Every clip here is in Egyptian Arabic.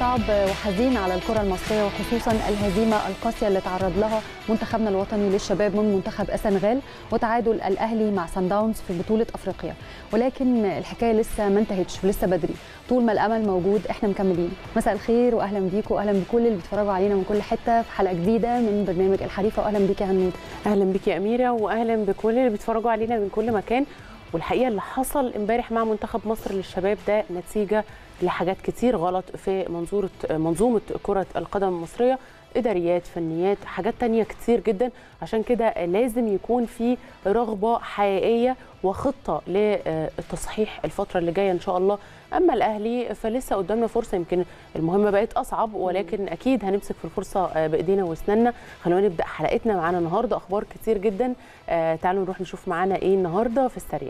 صعب وحزين على الكرة المصرية وخصوصا الهزيمة القاسية اللي تعرض لها منتخبنا الوطني للشباب من منتخب السنغال وتعادل الأهلي مع سان داونز في بطولة أفريقيا ولكن الحكاية لسه ما انتهتش ولسه بدري طول ما الأمل موجود احنا مكملين مساء الخير وأهلا بيكم وأهلا بكل اللي بيتفرجوا علينا من كل حتة في حلقة جديدة من برنامج الحريفة وأهلا بيك يا هنود اهلا بك يا اميره واهلا بكل اللي بيتفرجوا علينا من كل مكان والحقيقه اللي حصل امبارح مع منتخب مصر للشباب ده نتيجه لحاجات كتير غلط في منظوره منظومه كره القدم المصريه اداريات فنيات حاجات تانية كتير جدا عشان كده لازم يكون في رغبه حقيقيه وخطه للتصحيح الفتره اللي جايه ان شاء الله اما الاهلي فلسه قدامنا فرصه يمكن المهمه بقت اصعب ولكن اكيد هنمسك في الفرصه بايدينا واسناننا خلونا نبدا حلقتنا معانا النهارده اخبار كتير جدا تعالوا نروح نشوف معانا ايه النهارده في السريع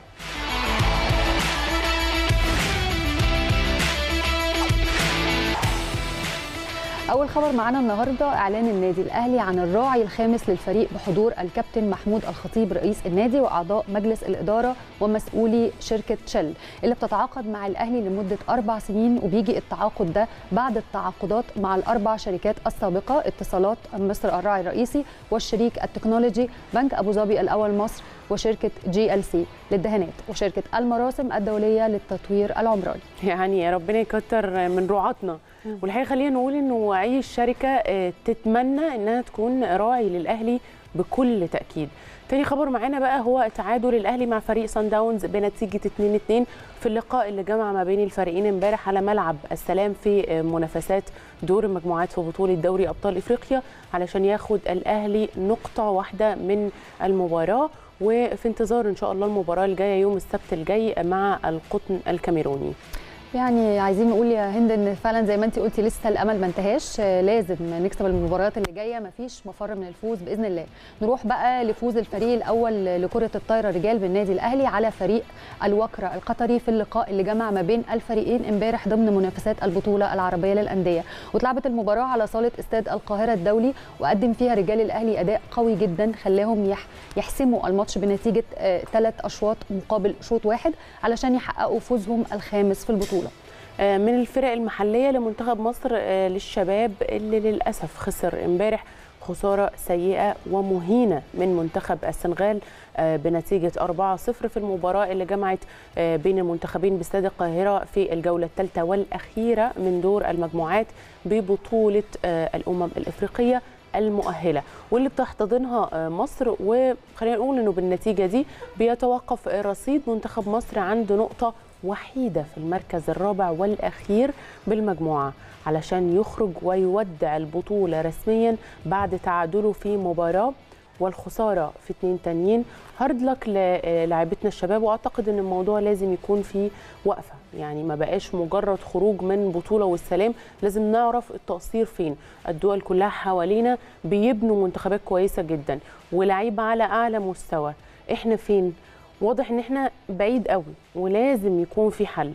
أول خبر معانا النهارده إعلان النادي الأهلي عن الراعي الخامس للفريق بحضور الكابتن محمود الخطيب رئيس النادي وأعضاء مجلس الإدارة ومسؤولي شركة شل اللي بتتعاقد مع الأهلي لمدة أربع سنين وبيجي التعاقد ده بعد التعاقدات مع الأربع شركات السابقة اتصالات مصر الراعي الرئيسي والشريك التكنولوجي بنك أبو ظبي الأول مصر وشركة جي ال سي للدهانات وشركة المراسم الدولية للتطوير العمراني يعني ربنا يكتر من رعاتنا والحقيقه خلينا نقول انه اي الشركه تتمنى انها تكون راعي للاهلي بكل تاكيد تاني خبر معانا بقى هو تعادل الاهلي مع فريق سان داونز بنتيجه 2-2 في اللقاء اللي جمع ما بين الفريقين امبارح على ملعب السلام في منافسات دور المجموعات في بطوله دوري ابطال افريقيا علشان ياخد الاهلي نقطه واحده من المباراه وفي انتظار ان شاء الله المباراه الجايه يوم السبت الجاي مع القطن الكاميروني يعني عايزين نقول يا هند ان فعلا زي ما انت قلتي لسه الامل ما انتهاش لازم نكسب المباريات اللي جايه ما فيش مفر من الفوز باذن الله نروح بقى لفوز الفريق الاول لكره الطايره رجال بالنادي الاهلي على فريق الوكره القطري في اللقاء اللي جمع ما بين الفريقين امبارح ضمن منافسات البطوله العربيه للانديه واتلعبت المباراه على صاله استاد القاهره الدولي وقدم فيها رجال الاهلي اداء قوي جدا خلاهم يح يحسموا الماتش بنتيجه ثلاث اشواط مقابل شوط واحد علشان يحققوا فوزهم الخامس في البطوله من الفرق المحليه لمنتخب مصر للشباب اللي للاسف خسر امبارح خساره سيئه ومهينه من منتخب السنغال بنتيجه 4-0 في المباراه اللي جمعت بين المنتخبين باستاد القاهره في الجوله الثالثه والاخيره من دور المجموعات ببطوله الامم الافريقيه المؤهله واللي بتحتضنها مصر وخلينا نقول انه بالنتيجه دي بيتوقف رصيد منتخب مصر عند نقطه وحيده في المركز الرابع والاخير بالمجموعه علشان يخرج ويودع البطوله رسميا بعد تعادله في مباراه والخساره في اتنين تانيين هارد لك للاعبتنا الشباب واعتقد ان الموضوع لازم يكون فيه وقفه يعني ما بقاش مجرد خروج من بطوله والسلام لازم نعرف التقصير فين الدول كلها حوالينا بيبنوا منتخبات كويسه جدا ولعيبه على اعلى مستوى احنا فين واضح ان احنا بعيد قوي ولازم يكون في حل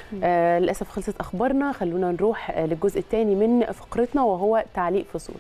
آه للاسف خلصت اخبارنا خلونا نروح آه للجزء الثاني من فقرتنا وهو تعليق في صوره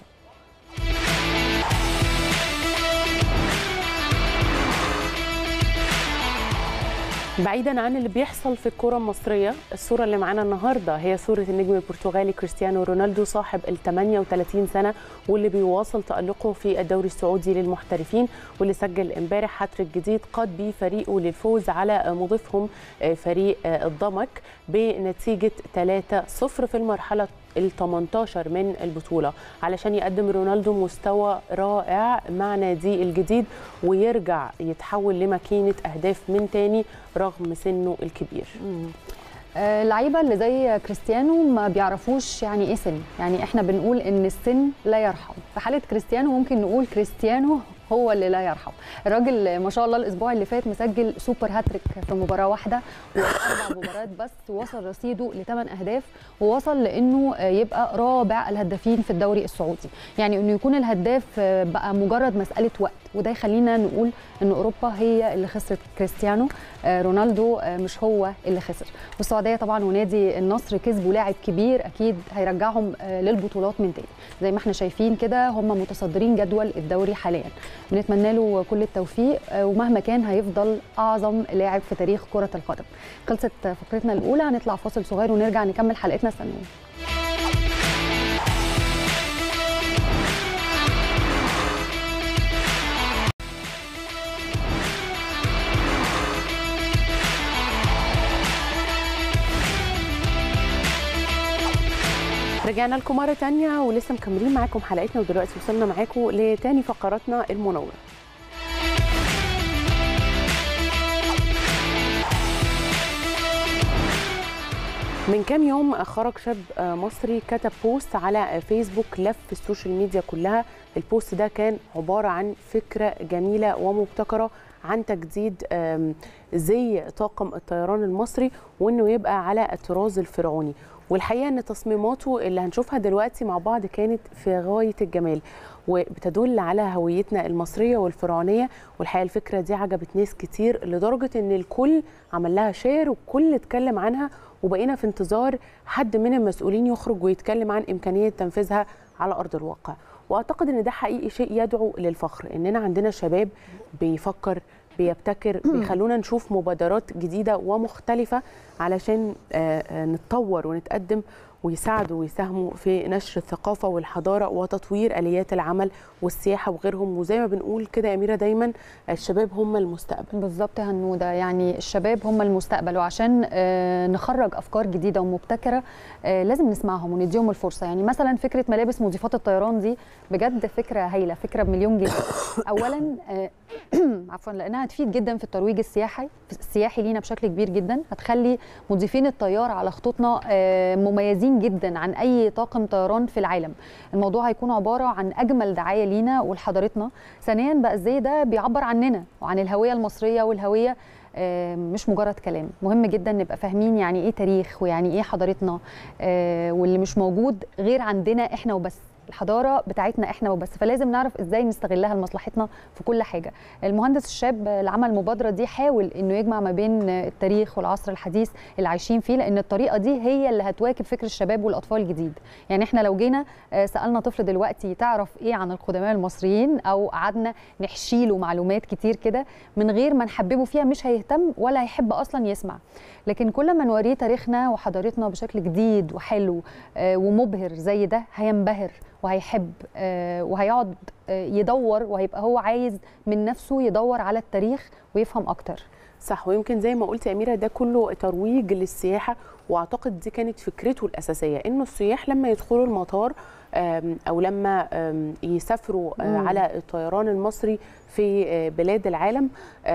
بعيدا عن اللي بيحصل في الكرة المصرية الصورة اللي معانا النهاردة هي صورة النجم البرتغالي كريستيانو رونالدو صاحب ال 38 سنة واللي بيواصل تألقه في الدوري السعودي للمحترفين واللي سجل امبارح هاتريك جديد قاد بيه فريقه للفوز على مضيفهم فريق الضمك بنتيجة 3-0 في المرحلة ال 18 من البطوله علشان يقدم رونالدو مستوى رائع مع ناديه الجديد ويرجع يتحول لماكينه اهداف من تاني رغم سنه الكبير. اللعيبه اللي زي كريستيانو ما بيعرفوش يعني ايه سن يعني احنا بنقول ان السن لا يرحم في حاله كريستيانو ممكن نقول كريستيانو هو اللي لا يرحم الراجل ما شاء الله الاسبوع اللي فات مسجل سوبر هاتريك في مباراه واحده واربع مباريات بس وصل رصيده لثمان اهداف ووصل لانه يبقى رابع الهدافين في الدوري السعودي يعني انه يكون الهداف بقى مجرد مساله وقت وده يخلينا نقول ان اوروبا هي اللي خسرت كريستيانو رونالدو مش هو اللي خسر والسعوديه طبعا ونادي النصر كسبوا لاعب كبير اكيد هيرجعهم للبطولات من تاني زي ما احنا شايفين كده هم متصدرين جدول الدوري حاليا بنتمنى له كل التوفيق ومهما كان هيفضل اعظم لاعب في تاريخ كره القدم خلصت فقرتنا الاولى هنطلع فاصل صغير ونرجع نكمل حلقتنا استنونا رجعنا لكم مرة تانية ولسه مكملين معاكم حلقتنا ودلوقتي وصلنا معاكم لتاني فقراتنا المنورة من كام يوم خرج شاب مصري كتب بوست على فيسبوك لف السوشيال ميديا كلها البوست ده كان عبارة عن فكرة جميلة ومبتكرة عن تجديد زي طاقم الطيران المصري وانه يبقى على الطراز الفرعوني والحقيقه ان تصميماته اللي هنشوفها دلوقتي مع بعض كانت في غايه الجمال وبتدل على هويتنا المصريه والفرعونيه والحقيقه الفكره دي عجبت ناس كتير لدرجه ان الكل عمل لها شير والكل اتكلم عنها وبقينا في انتظار حد من المسؤولين يخرج ويتكلم عن امكانيه تنفيذها على ارض الواقع واعتقد ان ده حقيقي شيء يدعو للفخر اننا عندنا شباب بيفكر بيبتكر بيخلونا نشوف مبادرات جديده ومختلفه علشان نتطور ونتقدم ويساعدوا ويساهموا في نشر الثقافه والحضاره وتطوير اليات العمل والسياحه وغيرهم وزي ما بنقول كده يا اميره دايما الشباب هم المستقبل بالظبط يا هنوده يعني الشباب هم المستقبل وعشان نخرج افكار جديده ومبتكره لازم نسمعهم ونديهم الفرصه يعني مثلا فكره ملابس مضيفات الطيران دي بجد فكره هايله فكره بمليون جنيه اولا عفوا لانها هتفيد جدا في الترويج السياحي السياحي لينا بشكل كبير جدا هتخلي مضيفين الطيار على خطوطنا مميزين جدا عن اي طاقم طيران في العالم الموضوع هيكون عباره عن اجمل دعايه لينا ولحضارتنا ثانيا بقى ازاي ده بيعبر عننا وعن الهويه المصريه والهويه مش مجرد كلام مهم جدا نبقى فاهمين يعني ايه تاريخ ويعني ايه حضارتنا واللي مش موجود غير عندنا احنا وبس الحضاره بتاعتنا احنا وبس فلازم نعرف ازاي نستغلها لمصلحتنا في كل حاجه المهندس الشاب اللي عمل المبادره دي حاول انه يجمع ما بين التاريخ والعصر الحديث اللي عايشين فيه لان الطريقه دي هي اللي هتواكب فكر الشباب والاطفال الجديد يعني احنا لو جينا سالنا طفل دلوقتي تعرف ايه عن القدماء المصريين او قعدنا نحشي له معلومات كتير كده من غير ما نحببه فيها مش هيهتم ولا هيحب اصلا يسمع لكن كل ما نوريه تاريخنا وحضارتنا بشكل جديد وحلو ومبهر زي ده هينبهر وهيحب وهيقعد يدور وهيبقى هو عايز من نفسه يدور على التاريخ ويفهم اكتر صح ويمكن زي ما قلت يا اميره ده كله ترويج للسياحه واعتقد دي كانت فكرته الاساسيه انه السياح لما يدخلوا المطار او لما يسافروا مم. على الطيران المصري في بلاد العالم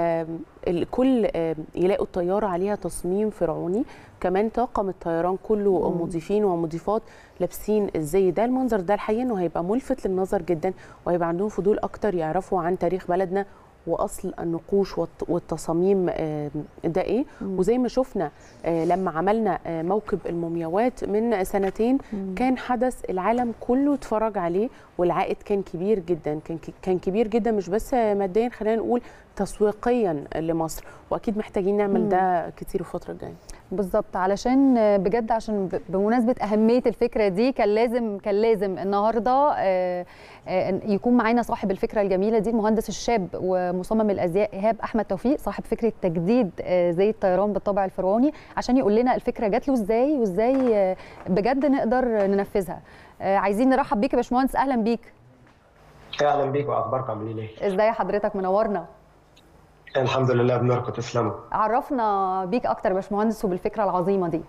الكل يلاقوا الطياره عليها تصميم فرعوني كمان طاقم الطيران كله مم. مضيفين ومضيفات لابسين الزي ده المنظر ده الحقيقه انه هيبقى ملفت للنظر جدا وهيبقى عندهم فضول اكتر يعرفوا عن تاريخ بلدنا واصل النقوش والتصاميم ده ايه مم. وزي ما شفنا لما عملنا موكب المومياوات من سنتين مم. كان حدث العالم كله اتفرج عليه والعائد كان كبير جدا كان كان كبير جدا مش بس ماديا خلينا نقول تسويقيا لمصر واكيد محتاجين نعمل مم. ده كتير الفتره الجايه بالظبط علشان بجد عشان بمناسبه اهميه الفكره دي كان لازم كان لازم النهارده يكون معانا صاحب الفكره الجميله دي المهندس الشاب ومصمم الازياء ايهاب احمد توفيق صاحب فكره تجديد زي الطيران بالطابع الفرعوني عشان يقول لنا الفكره جات له ازاي وازاي بجد نقدر ننفذها عايزين نرحب بيك يا باشمهندس اهلا بيك اهلا بيك واخباركم عاملين ايه ازاي حضرتك منورنا الحمد لله بنوركم تسلموا عرفنا بيك اكتر يا باشمهندس وبالفكره العظيمه دي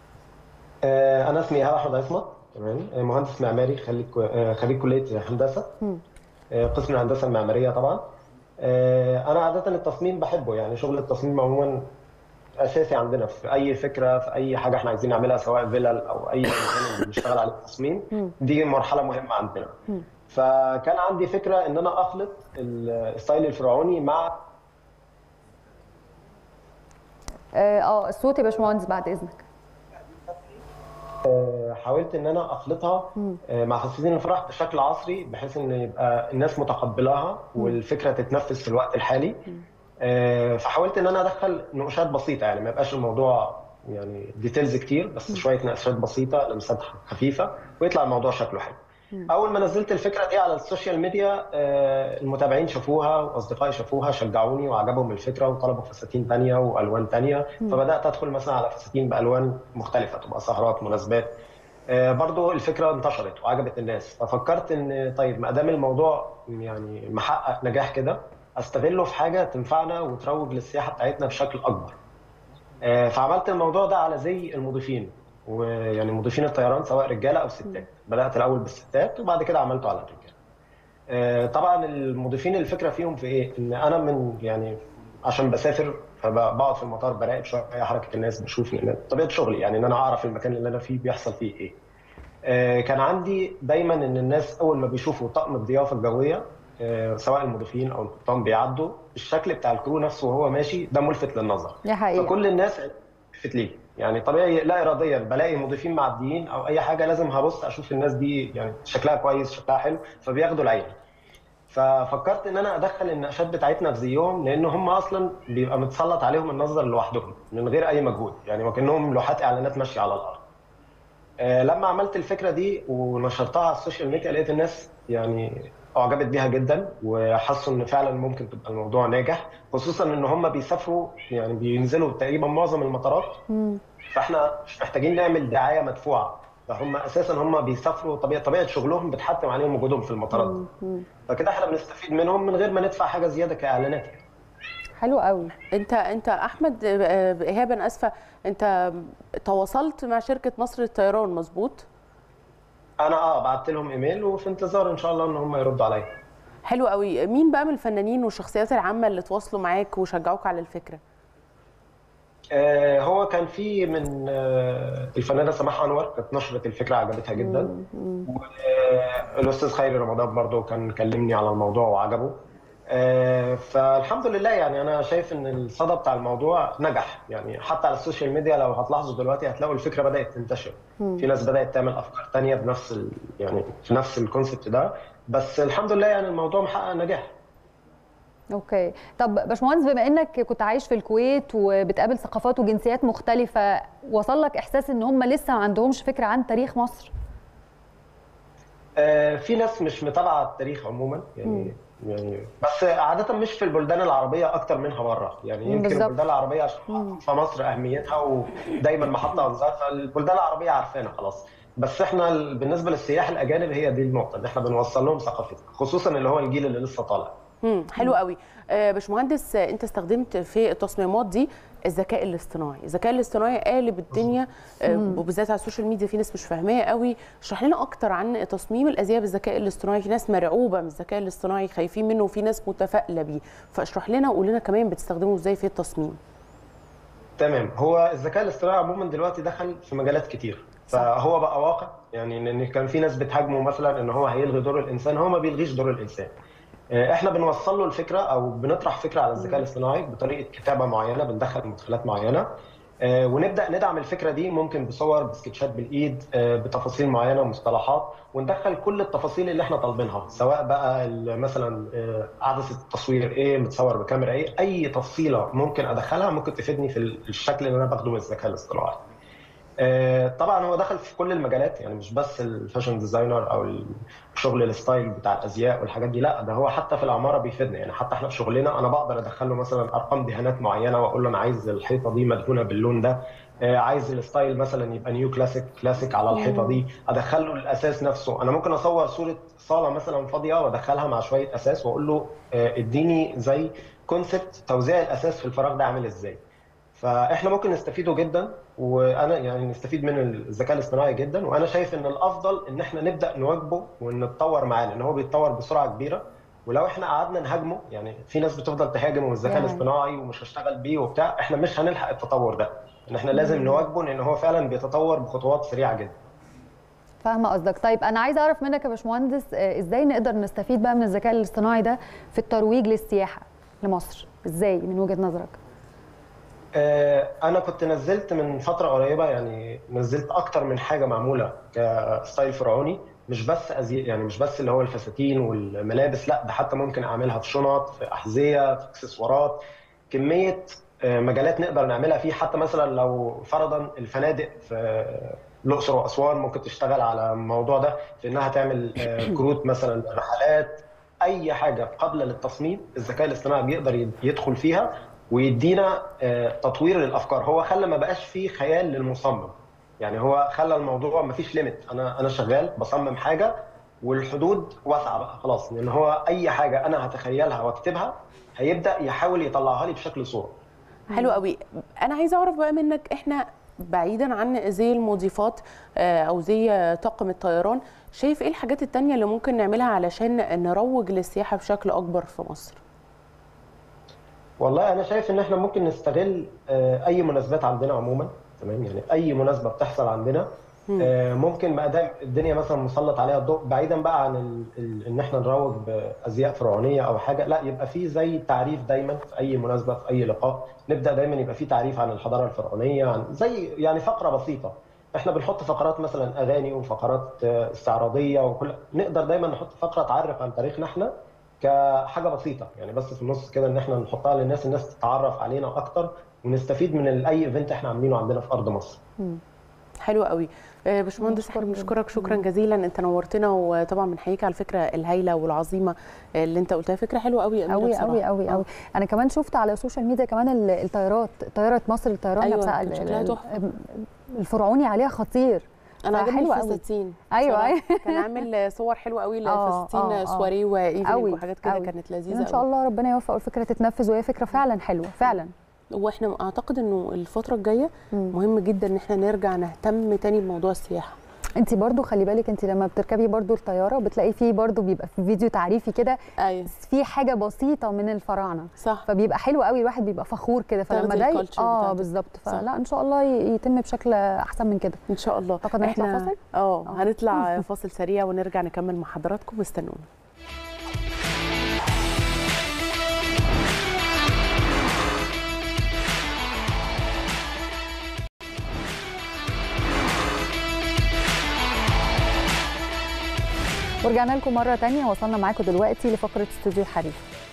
آه انا اسمي ايهاب احمد عصمت تمام مهندس معماري خريج خريج كليه هندسه آه قسم الهندسه المعماريه طبعا آه انا عاده التصميم بحبه يعني شغل التصميم عموما اساسي عندنا في اي فكره في اي حاجه احنا عايزين نعملها سواء فيلل او اي مكان بنشتغل عليه التصميم دي مرحله مهمه عندنا فكان عندي فكره ان انا اخلط الستايل الفرعوني مع اه الصوت يا باشمهندس بعد اذنك حاولت ان انا اخلطها مع فساتين الفرح بشكل عصري بحيث ان يبقى الناس متقبلاها والفكره تتنفذ في الوقت الحالي فحاولت ان انا ادخل نقوشات بسيطه يعني ما يبقاش الموضوع يعني ديتيلز كتير بس شويه نقاشات بسيطه لمسات خفيفه ويطلع الموضوع شكله حلو اول ما نزلت الفكره دي على السوشيال ميديا المتابعين شافوها واصدقائي شافوها شجعوني وعجبهم الفكره وطلبوا فساتين ثانيه والوان ثانيه فبدات ادخل مثلا على فساتين بالوان مختلفه تبقى سهرات مناسبات برضو الفكره انتشرت وعجبت الناس ففكرت ان طيب ما دام الموضوع يعني محقق نجاح كده استغله في حاجه تنفعنا وتروج للسياحه بتاعتنا بشكل اكبر فعملت الموضوع ده على زي المضيفين ويعني مضيفين الطيران سواء رجاله او ستات بدات الاول بالستات وبعد كده عملته على الرجاله آه، طبعا المضيفين الفكره فيهم في ايه ان انا من يعني عشان بسافر فبقعد في المطار براقب شويه حركه الناس بشوف لأن طبيعه شغلي يعني ان انا اعرف المكان اللي انا فيه بيحصل فيه ايه آه، كان عندي دايما ان الناس اول ما بيشوفوا طقم الضيافه الجويه آه، سواء المضيفين او القبطان بيعدوا الشكل بتاع الكرو نفسه وهو ماشي ده ملفت للنظر دي حقيقه فكل الناس لفت ليه يعني طبيعي لا اراديا بلاقي مضيفين معديين او اي حاجه لازم هبص اشوف الناس دي يعني شكلها كويس شكلها حلو فبياخدوا العين ففكرت ان انا ادخل النقاشات بتاعتنا في زيهم لان هم اصلا بيبقى متسلط عليهم النظر لوحدهم من غير اي مجهود يعني وكانهم لوحات اعلانات ماشيه على الارض آه، لما عملت الفكره دي ونشرتها على السوشيال ميديا لقيت الناس يعني اعجبت بيها جدا وحسوا ان فعلا ممكن تبقى الموضوع ناجح خصوصا ان هم بيسافروا يعني بينزلوا تقريبا معظم المطارات مم. فاحنا مش محتاجين نعمل دعايه مدفوعه فهم اساسا هم بيسافروا طبيعه طبيعه شغلهم بتحتم عليهم وجودهم في المطارات دي. مم. فكده احنا بنستفيد منهم من غير ما ندفع حاجه زياده كاعلانات يعني. حلو قوي انت انت احمد آه، ايهاب انا اسفه انت تواصلت مع شركه مصر للطيران مظبوط انا اه بعت لهم ايميل وفي انتظار ان شااء الله ان هم يردوا عليا حلو قوي مين بقى من الفنانين والشخصيات العامه اللي تواصلوا معاك وشجعوك على الفكره آه هو كان في من آه الفنانه سماح انور كانت نشرت الفكره عجبتها جدا والاستاذ خيري رمضان برضو كان كلمني على الموضوع وعجبه آه فالحمد لله يعني انا شايف ان الصدى بتاع الموضوع نجح يعني حتى على السوشيال ميديا لو هتلاحظوا دلوقتي هتلاقوا الفكره بدات تنتشر في ناس بدات تعمل افكار تانية بنفس ال... يعني في نفس الكونسبت ده بس الحمد لله يعني الموضوع محقق نجاح اوكي طب باشمهندس بما انك كنت عايش في الكويت وبتقابل ثقافات وجنسيات مختلفه وصل لك احساس ان هم لسه ما عندهمش فكره عن تاريخ مصر آه، في ناس مش متابعه التاريخ عموما يعني يعني بس عاده مش في البلدان العربيه اكتر منها بره يعني مم، يمكن بالظبط. البلدان العربيه عشان في مصر اهميتها ودايما محطه انظار فالبلدان العربيه عارفانا خلاص بس احنا ال- بالنسبه للسياح الاجانب هي دي النقطه ان احنا بنوصل لهم ثقافتنا خصوصا اللي هو الجيل اللي لسه طالع امم حلو قوي آه، باشمهندس آه، انت استخدمت في التصميمات دي الذكاء الاصطناعي الذكاء الاصطناعي قالب الدنيا آه، وبالذات على السوشيال ميديا في ناس مش فاهماه قوي اشرح لنا اكتر عن تصميم الازياء بالذكاء الاصطناعي في ناس مرعوبه من الذكاء الاصطناعي خايفين منه وفي ناس متفائله بيه فاشرح لنا وقول لنا كمان بتستخدمه ازاي في التصميم تمام هو الذكاء الاصطناعي عموما دلوقتي دخل في مجالات كتير فهو بقى واقع يعني ان كان في ناس بتهاجمه مثلا ان هو هيلغي دور الانسان هو ما بيلغيش دور الانسان آه، احنا بنوصل له الفكره او بنطرح فكره على الذكاء الاصطناعي بطريقه كتابه معينه بندخل مدخلات معينه آه، ونبدا ندعم الفكره دي ممكن بصور بسكتشات بالايد آه، بتفاصيل معينه ومصطلحات وندخل كل التفاصيل اللي احنا طالبينها سواء بقى ال- مثلا آه، عدسه التصوير ايه متصور بكاميرا ايه اي تفصيله ممكن ادخلها ممكن تفيدني في الشكل اللي انا باخده من الذكاء الاصطناعي آه، طبعا هو دخل في كل المجالات يعني مش بس الفاشن ديزاينر او الشغل الستايل بتاع الازياء والحاجات دي لا ده هو حتى في العماره بيفيدنا يعني حتى احنا في شغلنا انا بقدر ادخل له مثلا ارقام دهانات معينه واقول له انا عايز الحيطه دي مدهونه باللون ده آه، عايز الستايل مثلا يبقى نيو كلاسيك كلاسيك على الحيطه دي ادخل له الاساس نفسه انا ممكن اصور صوره صاله مثلا فاضيه وادخلها مع شويه اساس واقول له آه، اديني زي كونسبت توزيع الاساس في الفراغ ده عامل ازاي فاحنا ممكن نستفيده جدا وانا يعني نستفيد من الذكاء الاصطناعي جدا وانا شايف ان الافضل ان احنا نبدا نواكبه ونتطور معاه لان هو بيتطور بسرعه كبيره ولو احنا قعدنا نهاجمه يعني في ناس بتفضل تهاجم والذكاء يعني. الاصطناعي ومش هشتغل بيه وبتاع احنا مش هنلحق التطور ده ان احنا لازم نواكبه لان هو فعلا بيتطور بخطوات سريعه جدا فاهمه قصدك طيب انا عايزه اعرف منك يا باشمهندس آه، ازاي نقدر نستفيد بقى من الذكاء الاصطناعي ده في الترويج للسياحه لمصر ازاي من وجهه نظرك آه، انا كنت نزلت من فتره قريبه يعني نزلت اكتر من حاجه معموله كستايل فرعوني مش بس أزي... يعني مش بس اللي هو الفساتين والملابس لا ده حتى ممكن اعملها في شنط في احذيه في اكسسوارات كميه آه، مجالات نقدر نعملها فيه حتى مثلا لو فرضا الفنادق في الاقصر واسوان ممكن تشتغل على الموضوع ده في انها تعمل آه، كروت مثلا رحلات اي حاجه قابله للتصميم الذكاء الاصطناعي بيقدر يدخل فيها ويدينا آه، تطوير للافكار هو خلى ما بقاش فيه خيال للمصمم يعني هو خلى الموضوع ما فيش ليميت انا انا شغال بصمم حاجه والحدود واسعه بقى خلاص لان هو اي حاجه انا هتخيلها واكتبها هيبدا يحاول يطلعها لي بشكل صوره حلو قوي انا عايزه اعرف بقى منك احنا بعيدا عن زي المضيفات آه، او زي طاقم الطيران شايف ايه الحاجات التانية اللي ممكن نعملها علشان نروج للسياحه بشكل اكبر في مصر والله انا شايف ان احنا ممكن نستغل آه، اي مناسبات عندنا عموما تمام يعني اي مناسبه بتحصل عندنا آه، ممكن ما دام الدنيا مثلا مسلط عليها الضوء بعيدا بقى عن ال... ال... ان احنا نروج بازياء فرعونيه او حاجه لا يبقى في زي تعريف دايما في اي مناسبه في اي لقاء نبدا دايما يبقى في تعريف عن الحضاره الفرعونيه عن زي يعني فقره بسيطه احنا بنحط فقرات مثلا اغاني وفقرات آه، استعراضيه وكل نقدر دايما نحط فقره تعرف عن تاريخنا احنا كحاجه بسيطه يعني بس في النص كده ان احنا نحطها للناس الناس تتعرف علينا اكتر ونستفيد من ال- اي ايفنت احنا عاملينه عندنا في ارض مصر حلو قوي آه، باشمهندس احنا بنشكرك شكرا جزيلا انت نورتنا وطبعا بنحييك على الفكره الهايله والعظيمه اللي انت قلتها فكره حلوه قوي يا أميرة قوي بصراحة. قوي قوي آه. قوي انا كمان شفت على السوشيال ميديا كمان ال- الطيارات طياره مصر الطيران أيوة، نفسها كان ال- شكلها ال- تحفة. الفرعوني عليها خطير انا عجبني فحلوة قوي. الفساتين أيوة، بصراحة. أيوة. كان عامل صور حلوه قوي آه، للفساتين آه، آه. سواري وايفنينج قوي وحاجات كده قوي. كانت لذيذه ان شاء قوي. الله ربنا يوفق والفكره تتنفذ وهي فكره فعلا حلوه فعلا واحنا اعتقد انه الفتره الجايه مم. مهم جدا ان احنا نرجع نهتم تاني بموضوع السياحه انت برضو خلي بالك انت لما بتركبي برضو الطياره بتلاقي فيه برضو بيبقى في فيديو تعريفي كده ايوه في حاجه بسيطه من الفراعنه صح فبيبقى حلو قوي الواحد بيبقى فخور كده فلما تاخدي ده ي- الculture اه بتاعتك. بالظبط صح. فلا ان شاء الله ي- يتم بشكل احسن من كده ان شاء الله أعتقد هنطلع فاصل؟ اه آه. هنطلع فاصل سريع ونرجع نكمل مع حضراتكم استنونا ورجعنا لكم مره تانية وصلنا معاكم دلوقتي لفقره استوديو الحريف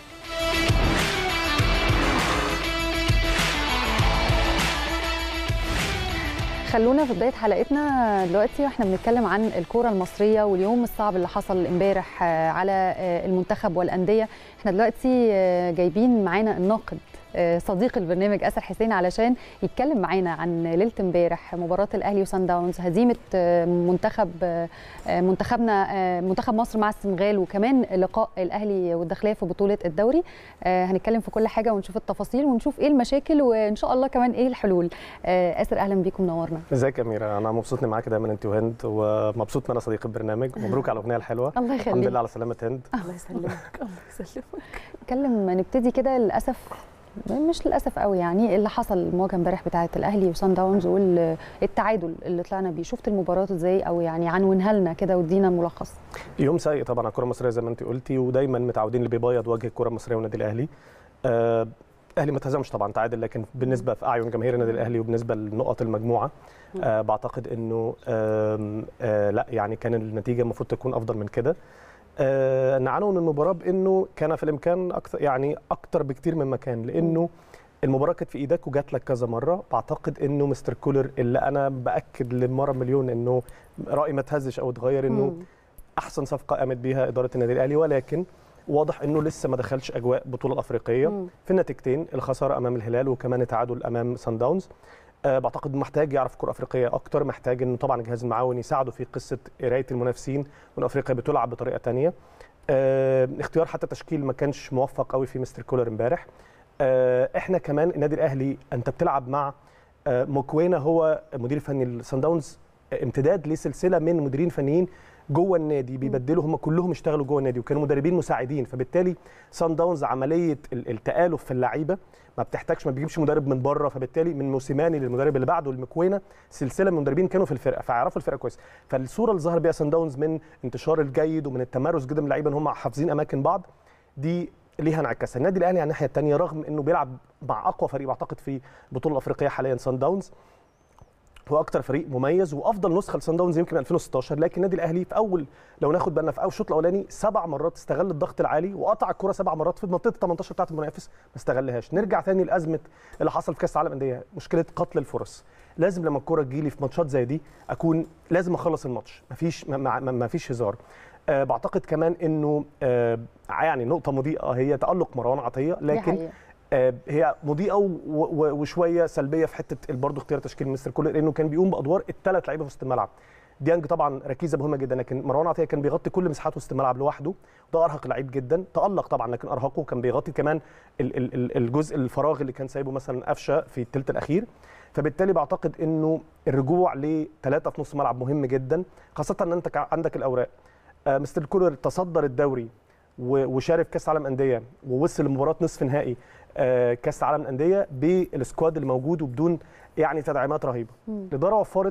خلونا في بدايه حلقتنا دلوقتي واحنا بنتكلم عن الكوره المصريه واليوم الصعب اللي حصل امبارح آه، على آه، المنتخب والانديه احنا دلوقتي آه، جايبين معانا الناقد آه، صديق البرنامج اسر حسين علشان يتكلم معانا عن ليله امبارح مباراه الاهلي وسان داونز هزيمه آه، منتخب آه، آه، منتخبنا آه، منتخب مصر مع السنغال وكمان لقاء الاهلي والداخليه في بطوله الدوري آه، هنتكلم في كل حاجه ونشوف التفاصيل ونشوف ايه المشاكل وان شاء الله كمان ايه الحلول آه، اسر اهلا بيكم منورنا ازيك يا اميره انا مبسوط اني معاكي دايما انت وهند ومبسوط ان انا صديق البرنامج مبروك على الاغنيه الحلوه الله الحمد يخليك لله على سلامه هند الله يسلمك الله يسلمك نتكلم نبتدي كده للاسف مش للاسف قوي يعني اللي حصل المواجهه امبارح بتاعه الاهلي وسان داونز والتعادل اللي طلعنا بيه شفت المباراه ازاي او يعني عنونها لنا كده وادينا ملخص يوم سيء طبعا على الكره المصريه زي ما انت قلتي ودايما متعودين اللي بيبيض وجه الكره المصريه والنادي الاهلي آه، الاهلي ما اتهزمش طبعا تعادل لكن بالنسبه في اعين جماهير النادي الاهلي وبالنسبه لنقط المجموعه آه بعتقد انه آم، آه لا يعني كان النتيجه المفروض تكون افضل من كده آه نعنون المباراه بانه كان في الامكان اكثر يعني اكتر بكتير من مكان لانه المباراه كانت في ايدك وجات لك كذا مره بعتقد انه مستر كولر اللي انا باكد للمره مليون انه رايي ما تهزش او اتغير انه مم. احسن صفقه قامت بيها اداره النادي الاهلي ولكن واضح انه لسه ما دخلش اجواء بطوله الافريقيه مم. في النتيجتين الخساره امام الهلال وكمان التعادل امام سان داونز أه بعتقد محتاج يعرف كره افريقيه اكتر محتاج انه طبعا الجهاز المعاون يساعده في قصه قرايه المنافسين وان افريقيا بتلعب بطريقه تانية أه اختيار حتى تشكيل ما كانش موفق قوي في مستر كولر امبارح أه احنا كمان النادي الاهلي انت بتلعب مع أه موكوينا هو مدير فني السان داونز امتداد لسلسله من مديرين فنيين جوه النادي بيبدلوا هم كلهم اشتغلوا جوه النادي وكانوا مدربين مساعدين فبالتالي سان داونز عمليه ال- التالف في اللعيبه ما بتحتاجش ما بيجيبش مدرب من بره فبالتالي من موسيماني للمدرب اللي بعده المكوينه سلسله من المدربين كانوا في الفرقه فيعرفوا الفرقه كويس فالصوره اللي ظهر بيها سان داونز من انتشار الجيد ومن التمرس جدا من اللعيبه ان هم حافظين اماكن بعض دي ليها انعكاسها النادي الاهلي على الناحيه الثانيه رغم انه بيلعب مع اقوى فريق بعتقد في البطوله الافريقيه حاليا سان داونز هو اكتر فريق مميز وافضل نسخه لسان داونز يمكن 2016 لكن النادي الاهلي في اول لو ناخد بالنا في اول الشوط الاولاني سبع مرات استغل الضغط العالي وقطع الكره سبع مرات في منطقه 18 بتاعه المنافس ما استغلهاش نرجع تاني لازمه اللي حصل في كاس العالم الانديه مشكله قتل الفرص لازم لما الكره تجيلي في ماتشات زي دي اكون لازم اخلص الماتش مفيش ما- ما ما فيش هزار أه بعتقد كمان انه أه يعني نقطه مضيئه هي تالق مروان عطيه دي لكن حقيقة. آه، هي مضيئه و- و- وشويه سلبيه في حته برضه اختيار تشكيل مستر كولر لانه كان بيقوم بادوار الثلاث لعيبه في وسط الملعب ديانج طبعا ركيزه مهمه جدا لكن مروان عطيه كان بيغطي كل مساحات وسط الملعب لوحده ده ارهق لعيب جدا تالق طبعا لكن ارهقه كان بيغطي كمان ال- ال- ال- الجزء الفراغ اللي كان سايبه مثلا قفشه في الثلث الاخير فبالتالي بعتقد انه الرجوع لثلاثه في نص ملعب مهم جدا خاصه ان انت كا- عندك الاوراق آه، مستر كولر تصدر الدوري و- وشارك كاس عالم انديه ووصل لمباراه نصف نهائي آه، كاس العالم الانديه بالسكواد اللي موجود وبدون يعني تدعيمات رهيبه الاداره وفرت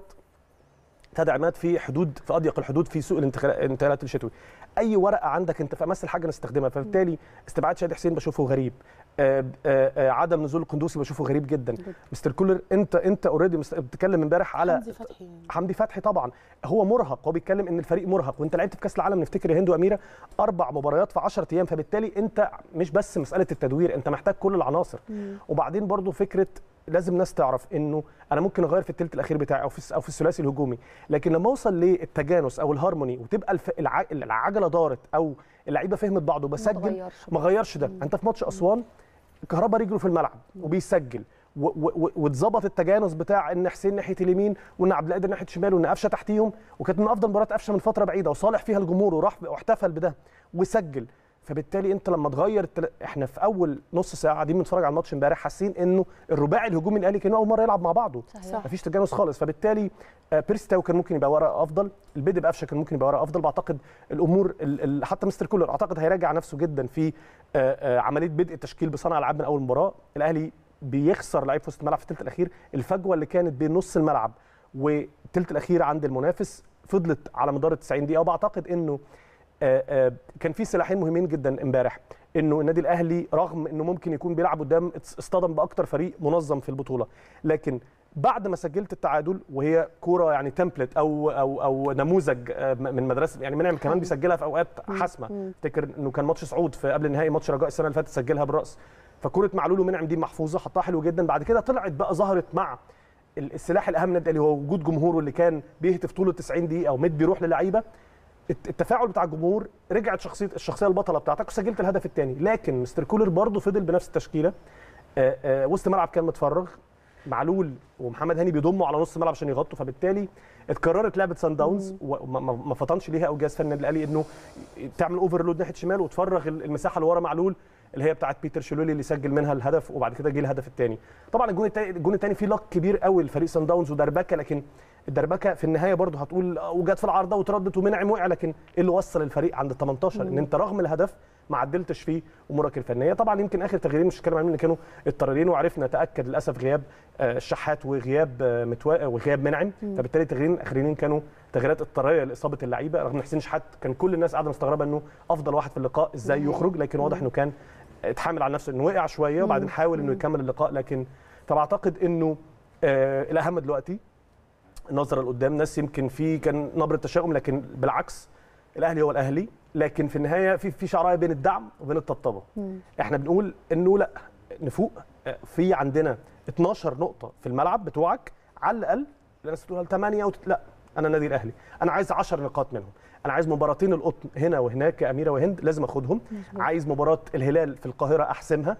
تدعيمات في حدود في اضيق الحدود في سوق الانتقال- الانتقالات الشتوي اي ورقه عندك انت في امثل حاجه نستخدمها فبالتالي استبعاد شادي حسين بشوفه غريب آه، آه، آه، عدم نزول القندوسي بشوفه غريب جدا مستر كولر انت انت اوريدي بتتكلم امبارح على حمدي فتحي حمدي فتحي طبعا هو مرهق هو بيتكلم ان الفريق مرهق وانت لعبت في كاس العالم نفتكر يا هند واميره اربع مباريات في 10 ايام فبالتالي انت مش بس مساله التدوير انت محتاج كل العناصر وبعدين برضو فكره لازم ناس تعرف انه انا ممكن اغير في الثلث الاخير بتاعي او في او في الثلاثي الهجومي لكن لما اوصل للتجانس او الهارموني وتبقى الف... الع... العجله دارت او اللعيبه فهمت بعض وبسجل تغيرش. ما غيرش ده انت في ماتش اسوان كهربا رجله في الملعب وبيسجل و- و- و- واتظبط التجانس بتاع ان حسين ناحيه اليمين وان عبد القادر ناحيه الشمال وان قفشه تحتيهم وكانت من افضل مباريات قفشه من فتره بعيده وصالح فيها الجمهور وراح واحتفل بده وسجل فبالتالي انت لما تغير التل... احنا في اول نص ساعه قاعدين بنتفرج على الماتش امبارح حاسين انه الرباعي الهجومي الاهلي كانوا اول مره يلعب مع بعضه صحيح. مفيش تجانس خالص فبالتالي آه، بيرسي تاو كان ممكن يبقى ورقه افضل البدء بقفشه كان ممكن يبقى ورقه افضل بعتقد الامور ال... ال... حتى مستر كولر اعتقد هيراجع نفسه جدا في آه، آه، عمليه بدء التشكيل بصنع العاب من اول مباراه الاهلي بيخسر لعيب في وسط الملعب في الثلث الاخير الفجوه اللي كانت بين نص الملعب والثلث الاخير عند المنافس فضلت على مدار ال 90 دقيقه وبعتقد انه آه، آه، كان في سلاحين مهمين جدا امبارح انه النادي الاهلي رغم انه ممكن يكون بيلعب قدام اصطدم باكتر فريق منظم في البطوله لكن بعد ما سجلت التعادل وهي كوره يعني تمبلت او او او نموذج آه، من مدرسه يعني منعم كمان بيسجلها في اوقات حاسمه افتكر انه كان ماتش صعود في قبل النهائي ماتش رجاء السنه اللي فاتت سجلها بالراس فكوره معلول ومنعم دي محفوظه حطها حلو جدا بعد كده طلعت بقى ظهرت مع ال- السلاح الاهم للنادي الاهلي هو وجود جمهوره اللي كان بيهتف طول ال 90 دقيقه ومد بيروح للعيبه الت- التفاعل بتاع الجمهور رجعت شخصيه الشخصيه البطله بتاعتك وسجلت الهدف الثاني لكن مستر كولر برضه فضل بنفس التشكيله آه، آه، وسط الملعب كان متفرغ معلول ومحمد هاني بيضموا على نص الملعب عشان يغطوا فبالتالي اتكررت لعبه سان داونز وما ما- ما فطنش ليها او جهاز فني النادي الاهلي انه تعمل اوفرلود ناحيه شمال وتفرغ ال- المساحه اللي ورا معلول اللي هي بتاعت بيتر شلولي اللي سجل منها الهدف وبعد كده جه الهدف الثاني طبعا الجون الثاني الجون الثاني فيه لك كبير قوي لفريق سان داونز ودربكه لكن الدربكه في النهايه برضه هتقول آه، وجت في العارضه وتردت ومنعم وقع لكن ايه اللي وصل الفريق عند ال 18 ان انت رغم الهدف ما عدلتش فيه امورك الفنيه طبعا يمكن اخر تغييرين مش هتكلم عنهم اللي كانوا اضطراريين وعرفنا نتاكد للاسف غياب آه، الشحات وغياب آه، متوا وغياب منعم فبالتالي التغييرين الاخرين كانوا تغييرات اضطراريه لاصابه اللعيبه رغم ان حسين شحات كان كل الناس قاعده مستغربه انه افضل واحد في اللقاء ازاي يخرج لكن واضح انه كان اتحامل على نفسه انه وقع شويه وبعدين حاول انه يكمل اللقاء لكن فبعتقد انه آه الاهم دلوقتي النظره لقدام ناس يمكن في كان نبره تشاؤم لكن بالعكس الاهلي هو الاهلي لكن في النهايه في في شعرايه بين الدعم وبين الطبطبه احنا بنقول انه لا نفوق آه، في عندنا 12 نقطه في الملعب بتوعك على الاقل الناس بتقول 8 وت... لا انا النادي الاهلي انا عايز 10 نقاط منهم انا عايز مباراتين القطن هنا وهناك يا اميره وهند لازم اخدهم عايز مباراه الهلال في القاهره احسمها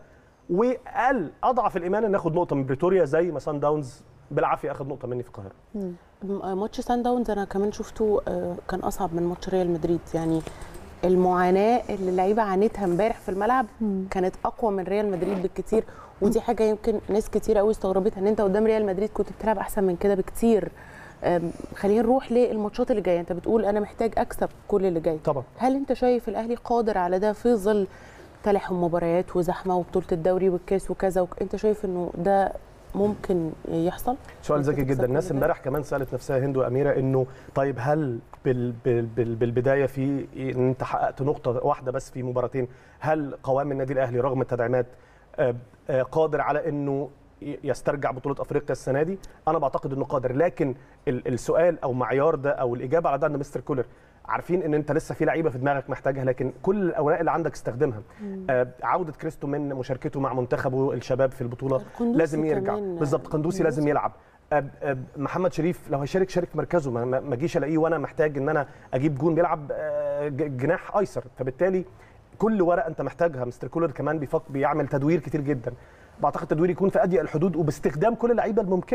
واقل اضعف الايمان ان ناخد نقطه من بريتوريا زي ما سان داونز بالعافيه اخذ نقطه مني في القاهره م- ماتش سان داونز انا كمان شفته آه، كان اصعب من ماتش ريال مدريد يعني المعاناه اللي اللعيبه عانتها امبارح في الملعب كانت اقوى من ريال مدريد بالكتير ودي حاجه يمكن ناس كتير قوي استغربتها ان انت قدام ريال مدريد كنت بتلعب احسن من كده بكتير آم، خلينا نروح للماتشات اللي جايه انت بتقول انا محتاج اكسب كل اللي جاي طبعا هل انت شايف الاهلي قادر على ده في ظل تلاحم مباريات وزحمه وبطوله الدوري والكاس وكذا وك... انت شايف انه ده ممكن يحصل سؤال ممكن ذكي تكسب جدا كل الناس ده؟ امبارح كمان سالت نفسها هند واميره انه طيب هل بال بال بال بالبدايه في ان انت حققت نقطه واحده بس في مباراتين هل قوام النادي الاهلي رغم التدعيمات آه، آه، قادر على انه ي- يسترجع بطوله افريقيا السنه دي انا بعتقد انه قادر لكن ال- السؤال او معيار ده او الاجابه على ده ان مستر كولر عارفين ان انت لسه في لعيبه في دماغك محتاجها لكن كل الاوراق اللي عندك استخدمها آه، عوده كريستو من مشاركته مع منتخبه الشباب في البطوله القندوسي لازم يرجع كمان، بالظبط قندوسي لازم يلعب أب أب محمد شريف لو هيشارك شارك في مركزه ما- ما ما اجيش الاقيه وانا محتاج ان انا اجيب جون بيلعب آه، ج- جناح ايسر فبالتالي كل ورقه انت محتاجها مستر كولر كمان بيفك بيعمل تدوير كتير جدا بعتقد تدوير يكون في اضيق الحدود وباستخدام كل اللعيبه الممكنه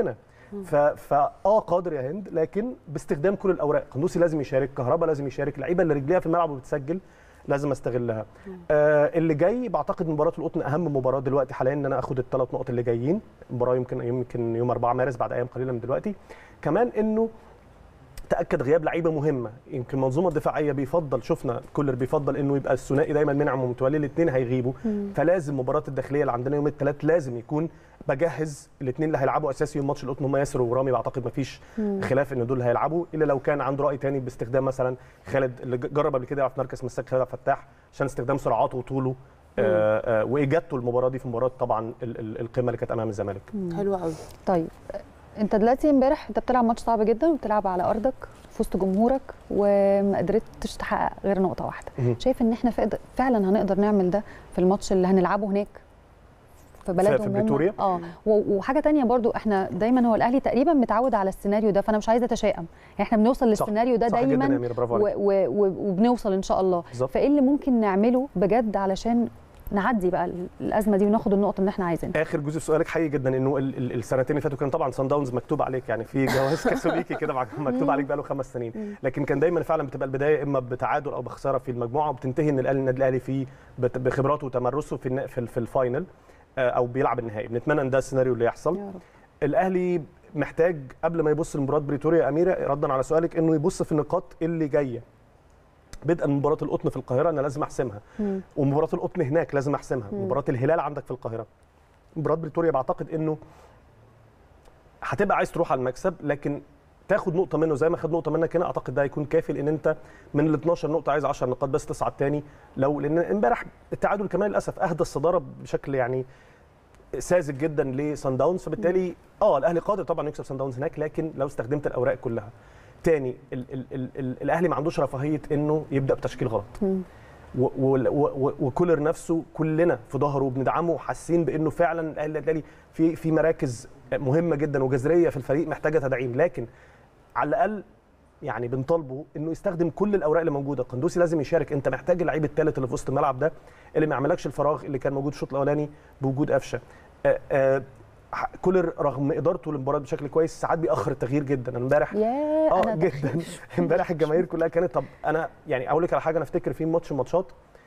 ف فاه قادر يا هند لكن باستخدام كل الاوراق قندوسي لازم يشارك كهربا لازم يشارك اللعيبه اللي رجليها في الملعب وبتسجل لازم استغلها آه اللي جاي بعتقد مباراه القطن اهم مباراه دلوقتي حاليا ان انا اخد الثلاث نقط اللي جايين المباراه يمكن يمكن يوم 4 مارس بعد ايام قليله من دلوقتي كمان انه تاكد غياب لعيبه مهمه يمكن المنظومه الدفاعيه بيفضل شفنا كولر بيفضل انه يبقى الثنائي دايما منعم ومتولي الاثنين هيغيبوا فلازم مباراه الداخليه اللي عندنا يوم الثلاث لازم يكون بجهز الاثنين اللي هيلعبوا اساسي يوم ماتش القطن هم ياسر ورامي بعتقد ما فيش خلاف ان دول هيلعبوا الا لو كان عنده راي تاني باستخدام مثلا خالد اللي جرب قبل كده يلعب في مركز مساك خالد عبد الفتاح عشان استخدام سرعاته وطوله آه آه واجادته المباراه دي في مباراه طبعا ال- ال- القمه اللي كانت امام الزمالك حلو قوي طيب انت دلوقتي امبارح انت بتلعب ماتش صعب جدا وبتلعب على ارضك في وسط جمهورك وما قدرتش تحقق غير نقطه واحده مهم. شايف ان احنا فقد- فعلا هنقدر نعمل ده في الماتش اللي هنلعبه هناك في بلدهم في هم؟ بريتوريا؟ اه و- وحاجه تانية برضو احنا دايما هو الاهلي تقريبا متعود على السيناريو ده فانا مش عايزه اتشائم يعني احنا بنوصل صح. للسيناريو ده صح جدا دايما يا امير برافو و عليك و و وبنوصل ان شاء الله بالظبط. فايه اللي ممكن نعمله بجد علشان نعدي بقى الازمه دي وناخد النقطه اللي احنا عايزينها اخر جزء في سؤالك حقيقي جدا انه ال- ال- السنتين اللي فاتوا كان طبعا سان داونز مكتوب عليك يعني في جواز كاثوليكي كده مع- مكتوب عليك بقاله خمس سنين لكن كان دايما فعلا بتبقى البدايه اما بتعادل او بخساره في المجموعه وبتنتهي ان الاهلي النادي الاهلي في بت- بخبراته وتمرسه في الن- في, ال- في الفاينل آه، او بيلعب النهائي بنتمنى ان ده السيناريو اللي يحصل يا رب الاهلي محتاج قبل ما يبص لمباراه بريتوريا يا اميره ردا على سؤالك انه يبص في النقاط اللي جايه بدءا من مباراه القطن في القاهره انا لازم احسمها مم. ومباراه القطن هناك لازم احسمها مباراه الهلال عندك في القاهره مباراه بريتوريا بعتقد انه هتبقى عايز تروح على المكسب لكن تاخد نقطه منه زي ما خد نقطه منك هنا اعتقد ده هيكون كافي لان انت من ال 12 نقطه عايز 10 نقاط بس تصعد تاني لو لان امبارح التعادل كمان للاسف اهدى الصداره بشكل يعني ساذج جدا لسان داونز فبالتالي اه الاهلي قادر طبعا يكسب سان داونز هناك لكن لو استخدمت الاوراق كلها تاني ال ال ال ال الاهلي ما عندوش رفاهيه انه يبدا بتشكيل غلط مم. و- و- و- وكولر نفسه كلنا في ظهره وبندعمه وحاسين بانه فعلا الاهلي الاهلي في في مراكز مهمه جدا وجذريه في الفريق محتاجه تدعيم لكن على الاقل يعني بنطالبه انه يستخدم كل الاوراق اللي موجوده قندوسي لازم يشارك انت محتاج اللعيب الثالث اللي في وسط الملعب ده اللي ما يعملكش الفراغ اللي كان موجود الشوط الاولاني بوجود قفشه آه، آه، ح- كولر رغم ادارته للمباراه بشكل كويس ساعات بيأخر التغيير جدا أنا امبارح يا اه انا جدا امبارح الجماهير كلها كانت طب انا يعني اقول لك على حاجه انا افتكر في ماتش من الماتشات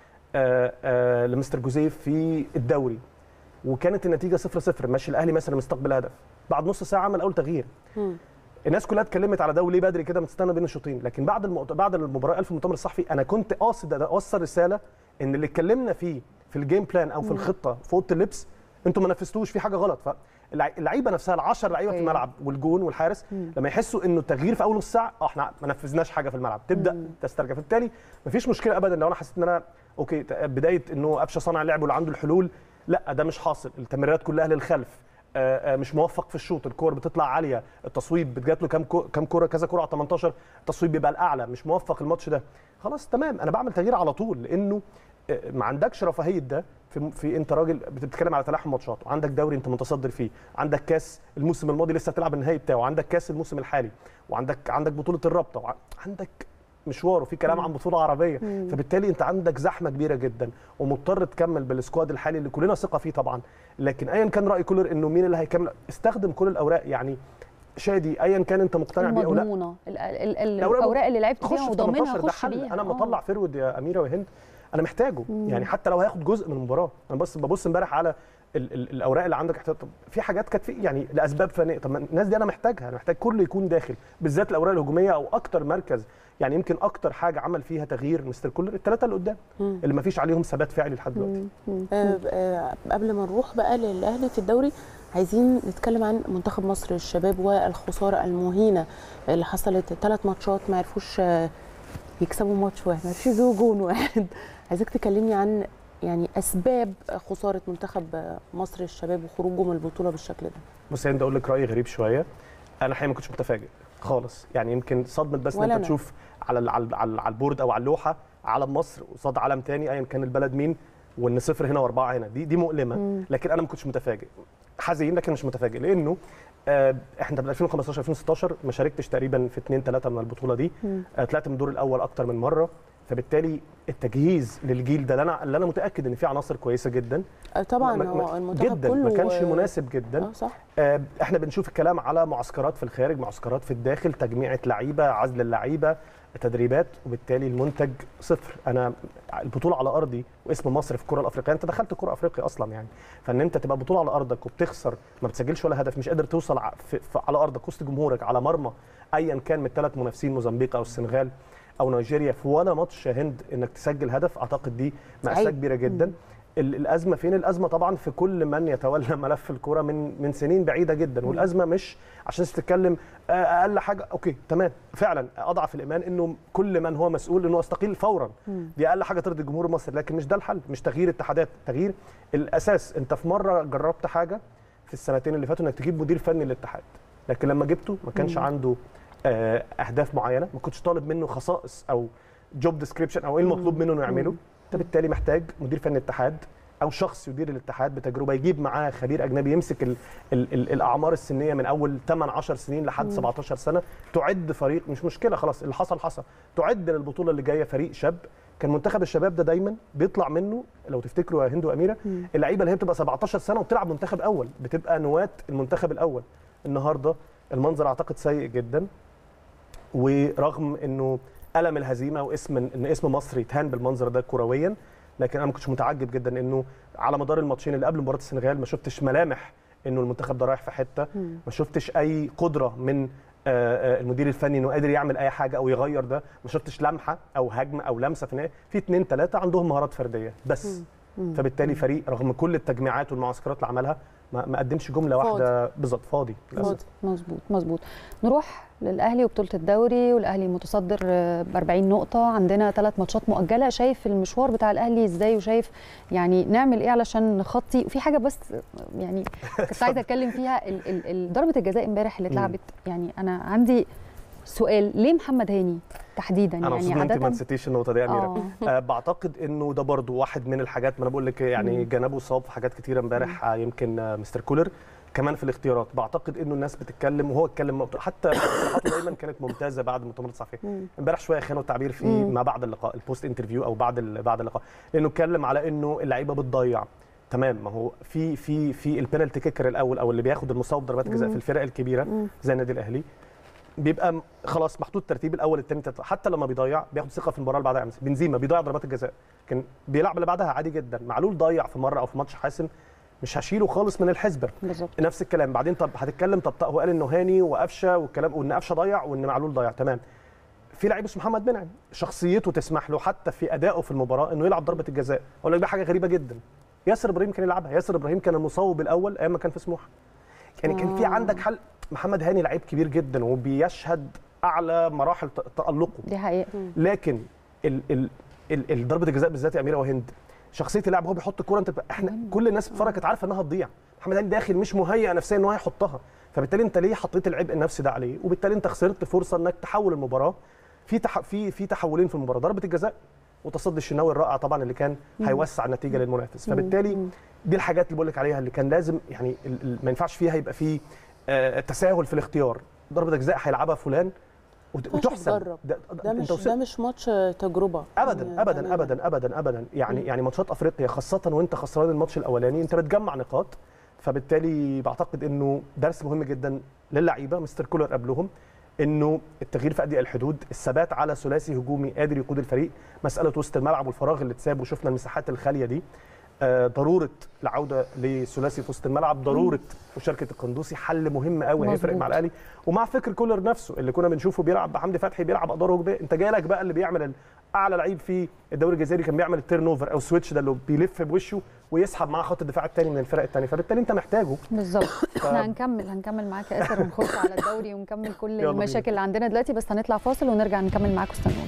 آه، آه، لمستر جوزيف في الدوري وكانت النتيجه 0 0 ماشي الاهلي مثلا مستقبل هدف بعد نص ساعه عمل اول تغيير مم. الناس كلها اتكلمت على ده وليه بدري كده متستنى بين الشوطين لكن بعد المؤت... بعد المباراه الف المؤتمر الصحفي انا كنت قاصد اوصل رساله ان اللي اتكلمنا فيه في الجيم بلان او في الخطه في اوضه اللبس انتوا ما نفذتوش في حاجه غلط فاللعيبه نفسها ال10 لعيبه في أوكي. الملعب والجون والحارس لما يحسوا انه التغيير في اول نص ساعه اه احنا ما نفذناش حاجه في الملعب تبدا تسترجع فبالتالي ما فيش مشكله ابدا لو انا حسيت ان انا اوكي ت- بدايه انه قفشه صانع لعب واللي عنده الحلول لا ده مش حاصل التمريرات كلها للخلف آه، آه، مش موفق في الشوط الكور بتطلع عاليه التصويب بتجات له كام كو- كام كوره كذا كوره على 18 التصويب بيبقى الاعلى مش موفق الماتش ده خلاص تمام انا بعمل تغيير على طول لانه آه، ما عندكش رفاهيه ده في, في انت راجل بتتكلم على تلاحم ماتشات وعندك دوري انت متصدر فيه عندك كاس الموسم الماضي لسه هتلعب النهائي بتاعه عندك كاس الموسم الحالي وعندك عندك بطوله الرابطه وع- عندك مشوار وفي كلام عن بطوله عربيه فبالتالي انت عندك زحمه كبيره جدا ومضطر تكمل بالسكواد الحالي اللي كلنا ثقه فيه طبعا لكن ايا كان راي كولر انه مين اللي هيكمل استخدم كل الاوراق يعني شادي ايا كان انت مقتنع بيه او لا المضمونه ال- ال- ال- الأوراق الاوراق اللي لعبت خش فيها في وضامنها 18 ده خش حل بيها انا آه. لما اطلع فيرود يا اميره وهند انا محتاجه يعني حتى لو هياخد جزء من المباراه انا بس ببص امبارح على ال ال الاوراق اللي عندك احتياط طب في حاجات كانت في يعني لاسباب فنيه طب ما الناس دي انا محتاجها انا محتاج كله يكون داخل بالذات الاوراق الهجوميه او اكتر مركز يعني يمكن اكتر حاجه عمل فيها تغيير مستر كولر الثلاثه اللي قدام اللي ما فيش عليهم ثبات فعلي لحد دلوقتي آه، آه، قبل ما نروح بقى للاهلي في الدوري عايزين نتكلم عن منتخب مصر للشباب والخساره المهينه اللي حصلت ثلاث ماتشات ما عرفوش آه، يكسبوا ماتش واحد ما عرفوش يجيبوا جون واحد عايزك تكلمني عن يعني اسباب خساره منتخب آه، مصر للشباب وخروجه من البطوله بالشكل ده بص انت اقول لك راي غريب شويه انا الحقيقه ما كنتش متفاجئ خالص يعني يمكن صدمه بس ان ولا انت أنا. تشوف على ال- على ال- على ال- على البورد او على اللوحه علم مصر قصاد علم تاني ايا كان البلد مين وان صفر هنا واربعه هنا دي دي مؤلمه لكن انا ما كنتش متفاجئ حزين لكن مش متفاجئ لانه آه، احنا من 2015 2016 ما شاركتش تقريبا في اثنين ثلاثه من البطوله دي آه، طلعت من الدور الاول اكتر من مره فبالتالي التجهيز للجيل ده اللي انا اللي انا متاكد ان فيه عناصر كويسه جدا آه، طبعا ما- ما- هو المنتخب جدا كله ما كانش آه، مناسب جدا اه صح آه، احنا بنشوف الكلام على معسكرات في الخارج معسكرات في الداخل تجميعة لعيبه عزل اللعيبه تدريبات وبالتالي المنتج صفر انا البطوله على ارضي واسم مصر في الكره الافريقيه انت دخلت كره افريقيا اصلا يعني فان انت تبقى بطوله على ارضك وبتخسر ما بتسجلش ولا هدف مش قادر توصل ع- في في على ارضك وسط جمهورك على مرمى ايا كان من الثلاث منافسين موزمبيق او السنغال او نيجيريا في ولا ماتش يا هند انك تسجل هدف اعتقد دي مأساة عيب. كبيره جدا ال- الازمه فين الازمه طبعا في كل من يتولى ملف الكره من من سنين بعيده جدا والازمه مش عشان تتكلم آه، اقل حاجه اوكي تمام فعلا اضعف الايمان انه كل من هو مسؤول انه يستقيل فورا دي اقل حاجه ترضي الجمهور المصري لكن مش ده الحل مش تغيير اتحادات تغيير الاساس انت في مره جربت حاجه في السنتين اللي فاتوا انك تجيب مدير فني للاتحاد لكن لما جبته ما كانش عنده آه، اهداف معينه ما كنتش طالب منه خصائص او جوب ديسكريبشن او ايه المطلوب منه انه يعمله انت بالتالي محتاج مدير فني الاتحاد او شخص يدير الاتحاد بتجربه يجيب معاه خبير اجنبي يمسك ال ال ال الاعمار السنيه من اول 8 10 سنين لحد 17 سنه تعد فريق مش مشكله خلاص اللي حصل حصل تعد للبطوله اللي جايه فريق شاب كان منتخب الشباب ده دايما بيطلع منه لو تفتكروا يا هند واميره اللعيبه اللي هي بتبقى 17 سنه وبتلعب منتخب اول بتبقى نواه المنتخب الاول النهارده المنظر اعتقد سيء جدا ورغم انه الم الهزيمه واسم ان اسم مصر يتهان بالمنظر ده كرويا لكن انا ما كنتش متعجب جدا انه على مدار الماتشين اللي قبل مباراه السنغال ما شفتش ملامح انه المنتخب ده رايح في حته ما شفتش اي قدره من آه، آه، المدير الفني انه قادر يعمل اي حاجه او يغير ده ما شفتش لمحه او هجمه او لمسه في النهايه في اثنين ثلاثه عندهم مهارات فرديه بس فبالتالي فريق رغم كل التجميعات والمعسكرات اللي عملها ما ما قدمش جمله فاضي. واحده بالظبط فاضي للأسف. فاضي. مظبوط مظبوط نروح للاهلي وبطوله الدوري والاهلي متصدر ب 40 نقطه عندنا ثلاث ماتشات مؤجله شايف المشوار بتاع الاهلي ازاي وشايف يعني نعمل ايه علشان نخطي وفي حاجه بس يعني كنت عايزه اتكلم فيها ال- ال- ال- ضربه الجزاء امبارح اللي اتلعبت يعني انا عندي سؤال ليه محمد هاني تحديدا انا مبسوط يعني ان انت ما عاده نسيتيش النقطه دي يا اميره آه. آه بعتقد انه ده برضو واحد من الحاجات ما انا بقول لك يعني جنبه صاب في حاجات كتيره امبارح آه، يمكن آه، مستر كولر كمان في الاختيارات بعتقد انه الناس بتتكلم وهو اتكلم حتى تصريحاته دايما كانت ممتازه بعد المؤتمرات الصحفيه امبارح شويه خانوا التعبير في ما بعد اللقاء البوست انترفيو او بعد ال- بعد اللقاء لانه اتكلم على انه اللعيبه بتضيع تمام ما هو في في في البينالتي كيكر الاول او اللي بياخد المصاب ضربات الجزاء في الفرق الكبيره زي النادي الاهلي بيبقى م- خلاص محطوط الترتيب الاول الثاني التالت حتى لما بيضيع بياخد ثقه في المباراه اللي بعدها يعني بنزيما بيضيع ضربات الجزاء كان بيلعب اللي بعدها عادي جدا معلول ضيع في مره او في ماتش حاسم مش هشيله خالص من الحسبه بالظبط نفس الكلام بعدين طب هتتكلم طب هو قال انه هاني وقفشه والكلام وان قفشه ضيع وان معلول ضيع تمام في لعيب اسمه محمد منعم شخصيته تسمح له حتى في ادائه في المباراه انه يلعب ضربه الجزاء اقول لك بقى حاجه غريبه جدا ياسر ابراهيم كان يلعبها ياسر ابراهيم كان المصوب الاول ايام ما كان في سموحه يعني كان في آه. عندك حل محمد هاني لعيب كبير جدا وبيشهد اعلى مراحل ت- تالقه دي حقيقه لكن ال ال ال ال- ضربه الجزاء بالذات يا اميره وهند شخصيه اللاعب هو بيحط الكوره انت بتبقى- احنا كل الناس بتتفرج كانت عارفه انها تضيع محمد هاني داخل مش مهيئ نفسيا ان هو يحطها فبالتالي انت ليه حطيت العبء النفسي ده عليه وبالتالي انت خسرت فرصه انك تحول المباراه في تح... في في تحولين في المباراه ضربه الجزاء وتصدي الشناوي الرائع طبعا اللي كان هيوسع النتيجه للمنافس فبالتالي دي الحاجات اللي بقول لك عليها اللي كان لازم يعني ال- ال- ما ينفعش فيها يبقى في آه، تساهل في الاختيار ضربه الجزاء هيلعبها فلان وت- ينفعش وتحسب تجرب. ده, ده انت مش وصلت- ده مش ماتش تجربه ابدا يعني ابدا بأمانة. ابدا ابدا ابدا يعني يعني ماتشات افريقيا خاصه وانت خسران الماتش الاولاني انت بتجمع نقاط فبالتالي بعتقد انه درس مهم جدا للعيبه مستر كولر قبلهم انه التغيير في اضيق الحدود الثبات على ثلاثي هجومي قادر يقود الفريق مساله وسط الملعب والفراغ اللي اتساب وشفنا المساحات الخاليه دي آه، ضروره العوده لثلاثي في وسط الملعب ضروره مشاركه القندوسي حل مهم قوي هيفرق مظبوط. مع الاهلي ومع فكر كولر نفسه اللي كنا بنشوفه بيلعب بحمدي فتحي بيلعب ادوار هجوميه انت جاي لك بقى اللي بيعمل ال- اعلى لعيب في الدوري الجزائري كان بيعمل التيرن اوفر او سويتش ده اللي بيلف بوشه ويسحب معاه خط الدفاع الثاني من الفرق الثانيه فبالتالي انت محتاجه بالظبط احنا هنكمل هنكمل معاك يا اسر ونخش على الدوري ونكمل كل يلا بينا. المشاكل اللي عندنا دلوقتي بس هنطلع فاصل ونرجع نكمل معاكم استنونا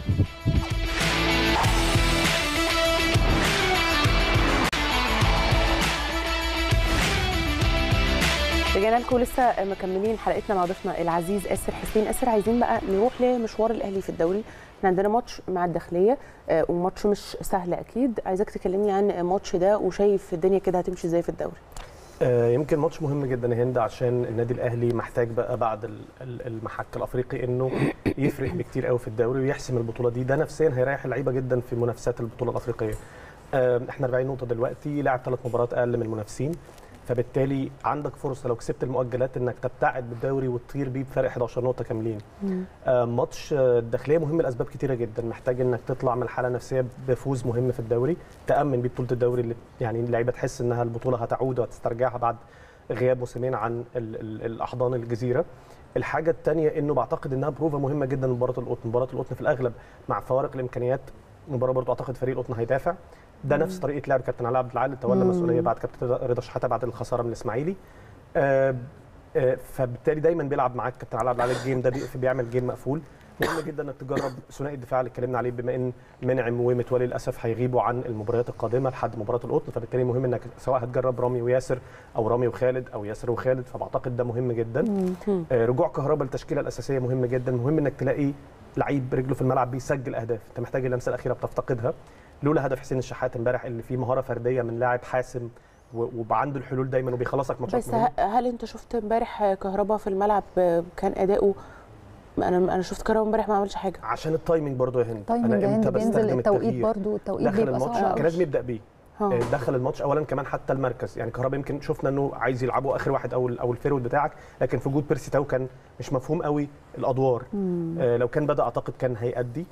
رجعنا لكم لسه مكملين حلقتنا مع ضيفنا العزيز اسر حسين اسر عايزين بقى نروح لمشوار الاهلي في الدوري احنا عندنا ماتش مع الداخليه آه، وماتش مش سهل اكيد عايزاك تكلمني عن الماتش ده وشايف الدنيا كده هتمشي ازاي في الدوري آه، يمكن ماتش مهم جدا يا هند عشان النادي الاهلي محتاج بقى بعد ال- ال- المحك الافريقي انه يفرق بكتير قوي في الدوري ويحسم البطوله دي ده نفسيا هيريح اللعيبه جدا في منافسات البطوله الافريقيه آه، احنا 40 نقطه دلوقتي لاعب ثلاث مباريات اقل من المنافسين فبالتالي عندك فرصه لو كسبت المؤجلات انك تبتعد بالدوري وتطير بيه بفرق 11 نقطه كاملين آه، ماتش آه، الداخليه مهم لاسباب كتيره جدا محتاج انك تطلع من الحاله النفسيه بفوز مهم في الدوري تامن بيه بطوله الدوري اللي يعني اللعيبه تحس انها البطوله هتعود وهتسترجعها بعد غياب موسمين عن ال ال الاحضان الجزيره الحاجه الثانيه انه بعتقد انها بروفه مهمه جدا لمباراه القطن مباراه القطن في الاغلب مع فوارق الامكانيات مباراه برضو اعتقد فريق القطن هيدافع ده نفس طريقه لعب كابتن علاء عبد العال تولى مم. مسؤوليه بعد كابتن رضا شحاته بعد الخساره من الاسماعيلي آه، آه، فبالتالي دايما بيلعب معاك كابتن علاء عبد العال الجيم ده بي- بيعمل جيم مقفول مهم جدا انك تجرب ثنائي الدفاع اللي اتكلمنا عليه بما ان منعم ومتولي للاسف هيغيبوا عن المباريات القادمه لحد مباراه القطن فبالتالي مهم انك سواء هتجرب رامي وياسر او رامي وخالد او ياسر وخالد فبعتقد ده مهم جدا آه، رجوع كهربا للتشكيله الاساسيه مهم جدا مهم انك تلاقي لعيب رجله في الملعب بيسجل اهداف انت محتاج اللمسه الاخيره بتفتقدها لولا هدف حسين الشحات امبارح اللي فيه مهاره فرديه من لاعب حاسم و- وعنده الحلول دايما وبيخلصك ماتشات بس مهمة. ه- هل انت شفت امبارح كهربا في الملعب آه، كان اداؤه انا انا شفت كهربا امبارح ما عملش حاجه عشان التايمنج برضو يا هند تايمنج يا هند بينزل التوقيت برضو التوقيت دخل بيبقى الماتش صعب كان لازم يبدا بيه ها. آه، دخل الماتش اولا كمان حتى المركز يعني كهربا يمكن شفنا انه عايز يلعبه اخر واحد او ال- او الفيرود بتاعك لكن في وجود بيرسي تاو كان مش مفهوم قوي الادوار آه لو كان بدا اعتقد كان هيأدي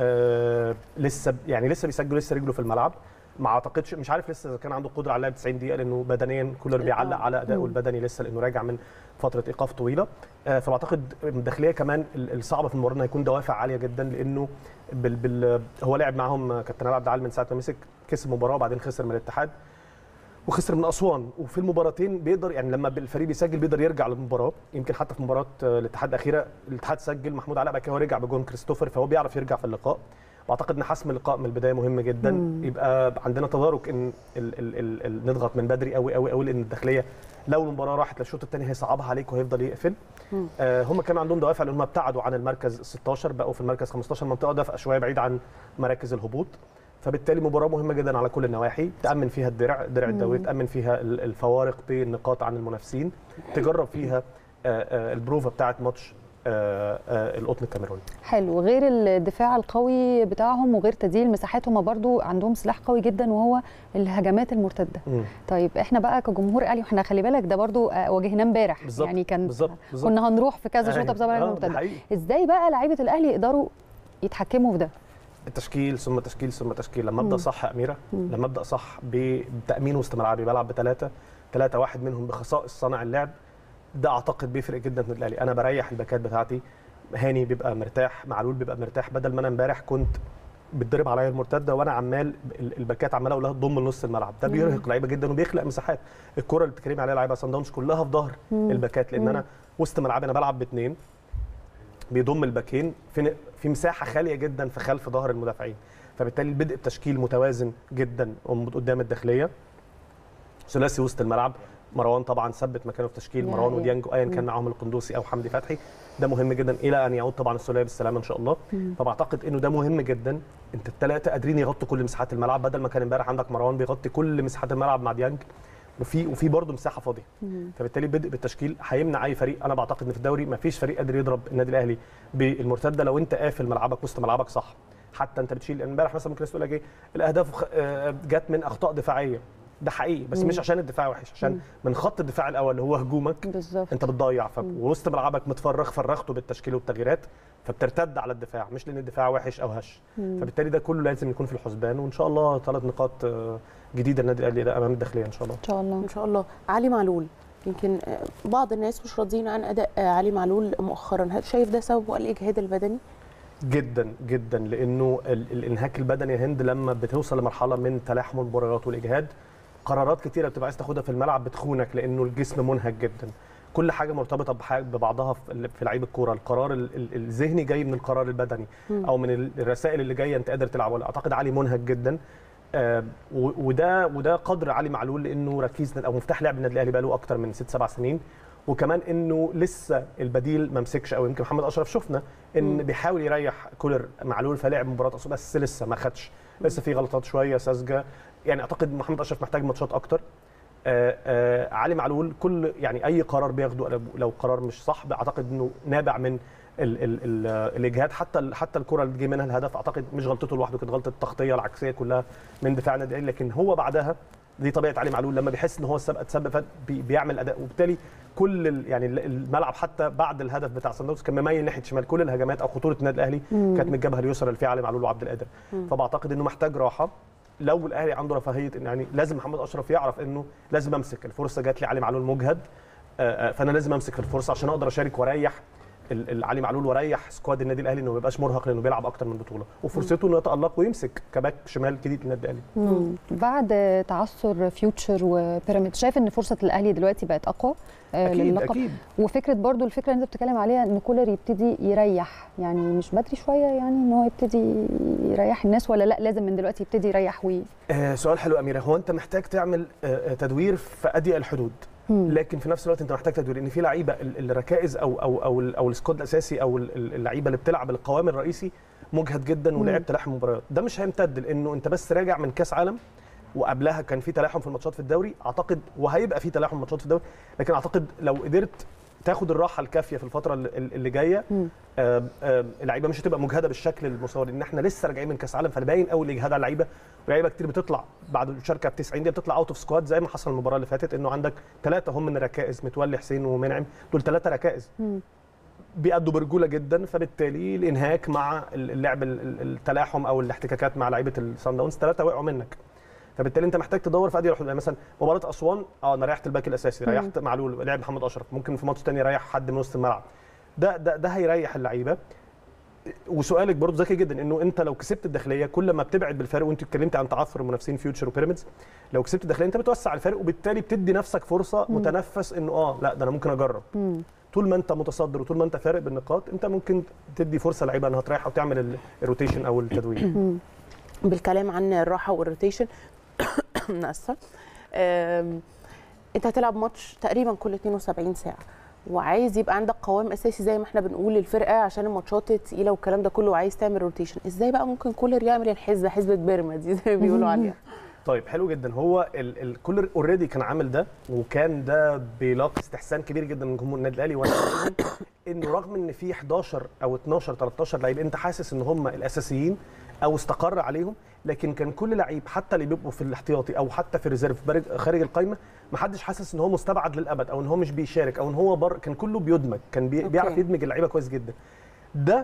آه لسه يعني لسه بيسجل لسه رجله في الملعب ما اعتقدش مش عارف لسه اذا كان عنده قدره على لعب 90 دقيقه لانه بدنيا كولر بيعلق على ادائه البدني لسه لانه راجع من فتره ايقاف طويله آه فبعتقد الداخليه كمان ال- الصعبه في المباراه انه هيكون دوافع عاليه جدا لانه بال بال هو لعب معاهم كابتن علاء عبد العال من ساعه ما مسك كسب مباراه وبعدين خسر من الاتحاد وخسر من اسوان وفي المباراتين بيقدر يعني لما الفريق بيسجل بيقدر يرجع للمباراه يمكن حتى في مباراه آه، الاتحاد الاخيره الاتحاد سجل محمود علاء بعد كده هو رجع بجون كريستوفر فهو بيعرف يرجع في اللقاء واعتقد ان حسم اللقاء من البدايه مهم جدا مم. يبقى عندنا تدارك ان ال ال ال ال نضغط من بدري قوي قوي قوي لان الداخليه لو المباراه راحت للشوط الثاني هيصعبها عليك وهيفضل يقفل مم. آه هم كان عندهم دوافع لان هم ابتعدوا عن المركز 16 بقوا في المركز 15 منطقه دافئه شويه بعيد عن مراكز الهبوط فبالتالي مباراه مهمه جدا على كل النواحي تامن فيها الدرع درع الدوري تامن فيها ال- الفوارق بالنقاط عن المنافسين تجرب فيها آه، آه، البروفه بتاعه ماتش آه، آه، القطن الكاميروني حلو غير الدفاع القوي بتاعهم وغير تسجيل مساحات هم برضو عندهم سلاح قوي جدا وهو الهجمات المرتده مم. طيب احنا بقى كجمهور اهلي واحنا خلي بالك ده برضو آه، واجهناه امبارح بالظبط، يعني كان بالظبط، بالظبط. كنا هنروح في كذا شوطه أيوة. بسبب آه، الهجمه ده المرتده حقيقي. ازاي بقى لعيبه الاهلي يقدروا يتحكموا في ده التشكيل ثم تشكيل ثم تشكيل لما ابدا مم. صح يا اميره مم. لما ابدا صح بتامين وسط ملعبي بلعب بثلاثه ثلاثه واحد منهم بخصائص صانع اللعب ده اعتقد بيفرق جدا في الاهلي انا بريح الباكات بتاعتي هاني بيبقى مرتاح معلول بيبقى مرتاح بدل ما انا امبارح كنت بتضرب عليا المرتده وانا عمال ال- الباكات عماله اقول لها تضم لنص الملعب ده بيرهق لعيبه جدا وبيخلق مساحات الكره اللي بتتكلمي عليها لعيبه سان داونز كلها في ظهر الباكات لان انا وسط ملعبي انا بلعب باثنين بيضم الباكين في في مساحه خاليه جدا في خلف ظهر المدافعين فبالتالي البدء بتشكيل متوازن جدا قدام الداخليه ثلاثي وسط الملعب مروان طبعا ثبت مكانه في تشكيل يا مروان حقيقي. وديانج ايا كان معاهم القندوسي او حمدي فتحي ده مهم جدا الى ان يعود طبعا السوليه بالسلامه ان شاء الله فبعتقد انه ده مهم جدا انت الثلاثه قادرين يغطوا كل مساحات الملعب بدل ما كان امبارح عندك مروان بيغطي كل مساحات الملعب مع ديانج وفي وفي برضه مساحه فاضيه فبالتالي بدء بالتشكيل هيمنع اي فريق انا بعتقد ان في الدوري ما فيش فريق قادر يضرب النادي الاهلي بالمرتده لو انت قافل ملعبك وسط ملعبك صح حتى انت بتشيل امبارح مثلا ممكن الناس تقول لك ايه الاهداف خ- آه، جت من اخطاء دفاعيه ده حقيقي بس مش عشان الدفاع وحش عشان من خط الدفاع الاول اللي هو هجومك بالظبط انت بتضيع ف... ووسط ملعبك متفرغ فرغته بالتشكيل والتغييرات فبترتد على الدفاع مش لان الدفاع وحش او هش فبالتالي ده كله لازم يكون في الحسبان وان شاء الله ثلاث نقاط آه، جديده النادي الاهلي امام الداخليه ان شاء الله ان شاء الله ان شاء الله علي معلول يمكن آه، بعض الناس مش راضيين عن اداء آه، علي معلول مؤخرا هل شايف ده سببه الاجهاد البدني جدا جدا لانه ال- الانهاك البدني يا هند لما بتوصل لمرحله من تلاحم المباريات والاجهاد قرارات كتيره بتبقى عايز تاخدها في الملعب بتخونك لانه الجسم منهك جدا كل حاجه مرتبطه بح- ببعضها في في لعيب الكوره القرار ال- ال- الذهني جاي من القرار البدني او من ال- الرسائل اللي جايه انت قادر تلعب ولا اعتقد علي منهك جدا آه، و- وده وده قدر علي معلول لانه ركيز او مفتاح لعب النادي الاهلي بقاله اكتر من ست سبع سنين وكمان انه لسه البديل ما مسكش قوي يمكن محمد اشرف شفنا ان بيحاول يريح كولر معلول فلعب مباراه أسوأ، بس لسه ما خدش لسه في غلطات شويه ساذجه يعني اعتقد محمد اشرف محتاج ماتشات اكتر آه، آه، علي معلول كل يعني اي قرار بياخده لو- لو قرار مش صح اعتقد انه نابع من ال ال ال الاجهاد حتى ال- حتى الكره اللي جه منها الهدف اعتقد مش غلطته لوحده كانت غلطه التغطيه العكسيه كلها من دفاع النادي الاهلي لكن هو بعدها دي طبيعه علي معلول لما بيحس ان هو السبق اتسبب فات بي- بيعمل اداء وبالتالي كل ال- يعني ال- الملعب حتى بعد الهدف بتاع سان داونز كان مميل ناحيه شمال كل الهجمات او خطوره النادي الاهلي كانت من الجبهه اليسرى اللي فيها علي معلول وعبد القادر فبعتقد انه محتاج راحه لو الاهلي عنده رفاهيه ان يعني لازم محمد اشرف يعرف انه لازم امسك الفرصه جات لي علي معلول مجهد آه، آه، فانا لازم امسك الفرصه عشان اقدر اشارك واريح ال- ال- علي معلول واريح سكواد النادي الاهلي انه ما يبقاش مرهق لانه بيلعب اكتر من بطوله وفرصته انه يتالق ويمسك كباك شمال جديد للنادي الاهلي مم. بعد تعثر فيوتشر وبيراميدز شايف ان فرصه الاهلي دلوقتي بقت اقوى آه، اكيد للقب اكيد وفكره برضو الفكره اللي انت بتتكلم عليها ان كولر يبتدي يريح يعني مش بدري شويه يعني ان هو يبتدي يريح الناس ولا لا لازم من دلوقتي يبتدي يريح وي آه سؤال حلو اميره هو انت محتاج تعمل آه آه، تدوير في اضيق الحدود مم. لكن في نفس الوقت انت محتاج تدوير لان في لعيبه ال- الركائز او او او ال- او السكواد الاساسي او ال- ال- اللعيبه اللي بتلعب القوام الرئيسي مجهد جدا ولعب تلاحم مباريات ده مش هيمتد لانه انت بس راجع من كاس عالم وقبلها كان في تلاحم في الماتشات في الدوري اعتقد وهيبقى في تلاحم ماتشات في الدوري لكن اعتقد لو قدرت تاخد الراحه الكافيه في الفتره اللي, اللي جايه مم. آم، آم، اللعيبه مش هتبقى مجهده بالشكل المصور لان احنا لسه راجعين من كاس عالم فباين قوي الاجهاد على اللعيبه ولعيبه كتير بتطلع بعد المشاركه ب 90 دقيقه بتطلع اوت اوف سكواد زي ما حصل المباراه اللي فاتت انه عندك ثلاثه هم من الركائز متولي حسين ومنعم دول ثلاثه ركائز مم. بيأدوا برجوله جدا فبالتالي الانهاك مع اللعب ال- ال- التلاحم او الاحتكاكات مع لعيبه الصن داونز ثلاثه وقعوا منك فبالتالي انت محتاج تدور في ادي الحدود يعني مثلا مباراه اسوان اه انا ريحت الباك الاساسي مم. ريحت معلول لعب محمد اشرف ممكن في ماتش تاني يريح حد من وسط الملعب ده ده ده هيريح اللعيبه وسؤالك برضو ذكي جدا انه انت لو كسبت الداخليه كل ما بتبعد بالفرق وانت اتكلمت عن تعثر المنافسين فيوتشر وبيراميدز لو كسبت الداخليه انت بتوسع الفرق وبالتالي بتدي نفسك فرصه متنفس انه اه لا ده انا ممكن اجرب مم. طول ما انت متصدر وطول ما انت فارق بالنقاط انت ممكن تدي فرصه لعيبه انها تريح او تعمل ال- الروتيشن او التدوير بالكلام عن الراحه والروتيشن انا اسفه آم، انت هتلعب ماتش تقريبا كل 72 ساعه وعايز يبقى عندك قوام اساسي زي ما احنا بنقول للفرقه عشان الماتشات التقيله والكلام ده كله وعايز تعمل روتيشن ازاي بقى ممكن كولر يعمل الحزبه حزبه بيراميدز زي ما بيقولوا عليها طيب حلو جدا هو ال- الكولر اوريدي كان عامل ده وكان ده بيلاقي استحسان كبير جدا من جمهور النادي الاهلي وانا بقول انه رغم ان في 11 او 12 13 لعيب انت حاسس ان هم الاساسيين او استقر عليهم لكن كان كل لعيب حتى اللي بيبقوا في الاحتياطي او حتى في الريزيرف بارج- خارج القايمه ما حدش حاسس ان هو مستبعد للابد او ان هو مش بيشارك او ان هو بر كان كله بيدمج كان بي أوكي. بيعرف يدمج اللعيبه كويس جدا ده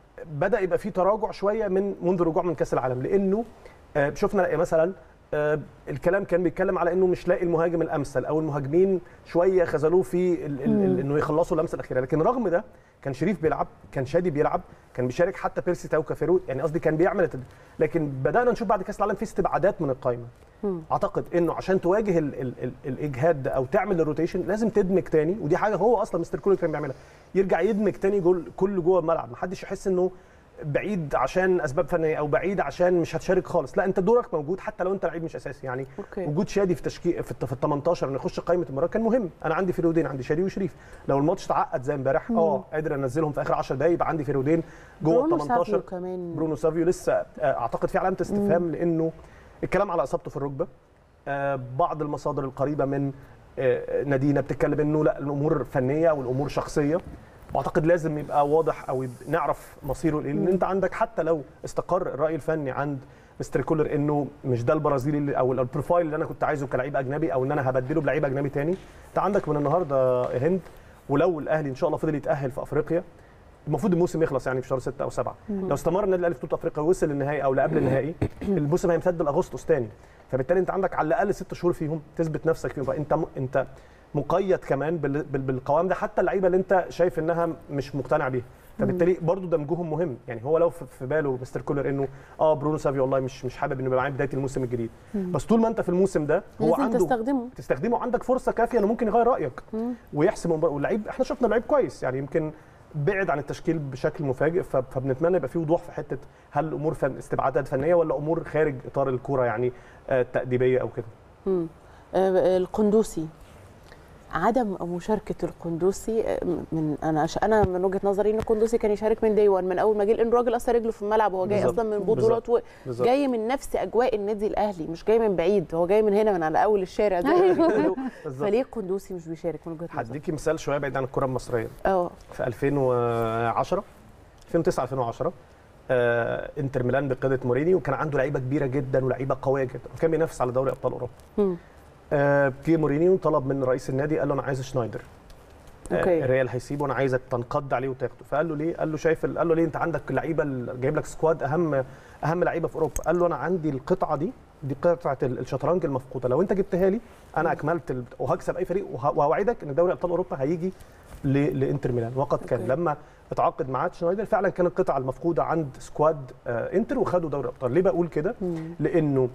بدا يبقى في تراجع شويه من منذ الرجوع من كاس العالم لانه آه، شفنا مثلا آه، الكلام كان بيتكلم على انه مش لاقي المهاجم الامثل او المهاجمين شويه خذلوه في ال- ال- ال- انه يخلصوا اللمسه الاخيره لكن رغم ده كان شريف بيلعب كان شادي بيلعب كان بيشارك حتى بيرسي تاو كافيرو يعني قصدي كان بيعمل التد... لكن بدانا نشوف بعد كاس العالم في استبعادات من القائمه اعتقد انه عشان تواجه ال ال ال الاجهاد ده او تعمل الروتيشن لازم تدمج تاني ودي حاجه هو اصلا مستر كولر كان بيعملها يرجع يدمج تاني جول كل جوه الملعب محدش يحس انه بعيد عشان اسباب فنيه او بعيد عشان مش هتشارك خالص لا انت دورك موجود حتى لو انت لعيب مش اساسي يعني أوكي. وجود شادي في تشكيل في ال 18 انه يخش قائمه المباراه كان مهم انا عندي فيرودين عندي شادي وشريف لو الماتش تعقد زي امبارح اه قادر انزلهم في اخر 10 دقايق يبقى عندي فيرودين جوه ال برونو 18 سافيو كمان برونو سافيو لسه آه، اعتقد في علامه استفهام لانه الكلام على اصابته في الركبه آه، بعض المصادر القريبه من آه، نادينا بتتكلم انه لا الامور فنيه والامور شخصيه واعتقد لازم يبقى واضح او يب- نعرف مصيره ايه لان انت عندك حتى لو استقر الراي الفني عند مستر كولر انه مش ده البرازيلي اللي او البروفايل اللي انا كنت عايزه كلاعب اجنبي او ان انا هبدله بلعيب اجنبي تاني انت عندك من النهارده يا هند ولو الاهلي ان شاء الله فضل يتاهل في افريقيا المفروض الموسم يخلص يعني في شهر 6 او 7 لو استمر النادي الاهلي في بطوله افريقيا ووصل للنهائي او لقبل النهائي الموسم هيمتد لاغسطس تاني فبالتالي انت عندك على الاقل ست شهور فيهم تثبت نفسك فيهم فانت م... انت مقيد كمان بال... بال... بالقوام ده حتى اللعيبه اللي انت شايف انها مش مقتنع بيها فبالتالي برضو دمجهم مهم يعني هو لو في في باله مستر كولر انه اه برونو سافيو والله مش مش حابب انه يبقى معاه بدايه الموسم الجديد بس طول ما انت في الموسم ده هو لازم عنده تستخدمه تستخدمه عندك فرصه كافيه انه ممكن يغير رايك ويحسم المباراه واللعيب احنا شفنا لعيب كويس يعني يمكن بعد عن التشكيل بشكل مفاجئ ف- فبنتمنى يبقى في وضوح في حته هل الامور فن استبعادات فنيه ولا امور خارج اطار الكوره يعني آه، تاديبيه او كده مم. آه، القندوسي عدم مشاركه القندوسي آه، من انا انا من وجهه نظري ان القندوسي كان يشارك من دي 1 من اول ما جه لان الراجل اصلا رجله في الملعب وهو جاي بالظبط. اصلا من بطولات و... بالظبط. جاي من نفس اجواء النادي الاهلي مش جاي من بعيد هو جاي من هنا من على اول الشارع زي ما بيقولوا بالظبط. فليه القندوسي مش بيشارك من وجهه نظري هديكي مثال شويه بعيد عن الكره المصريه اه في 2010 2009 2010 آه انتر ميلان بقياده موريني وكان عنده لعيبه كبيره جدا ولعيبه قويه جدا وكان بينافس على دوري ابطال اوروبا مم. آه جه مورينيو طلب من رئيس النادي قال له انا عايز شنايدر أوكي. آه الريال هيسيبه وانا عايزك تنقض عليه وتاخده فقال له ليه قال له شايف ال- قال له ليه انت عندك لعيبه ال- جايب لك سكواد اهم اهم لعيبه في اوروبا قال له انا عندي القطعه دي دي قطعه ال- الشطرنج المفقوده لو انت جبتها لي انا اكملت ال- وهكسب اي فريق وه- وهوعدك ان دوري ابطال اوروبا هيجي ل- لانتر ميلان وقد كان أوكي. لما اتعاقد مع شنايدر فعلا كانت القطعه المفقوده عند سكواد آه انتر وخدوا دوري ابطال ليه بقول كده مم. لانه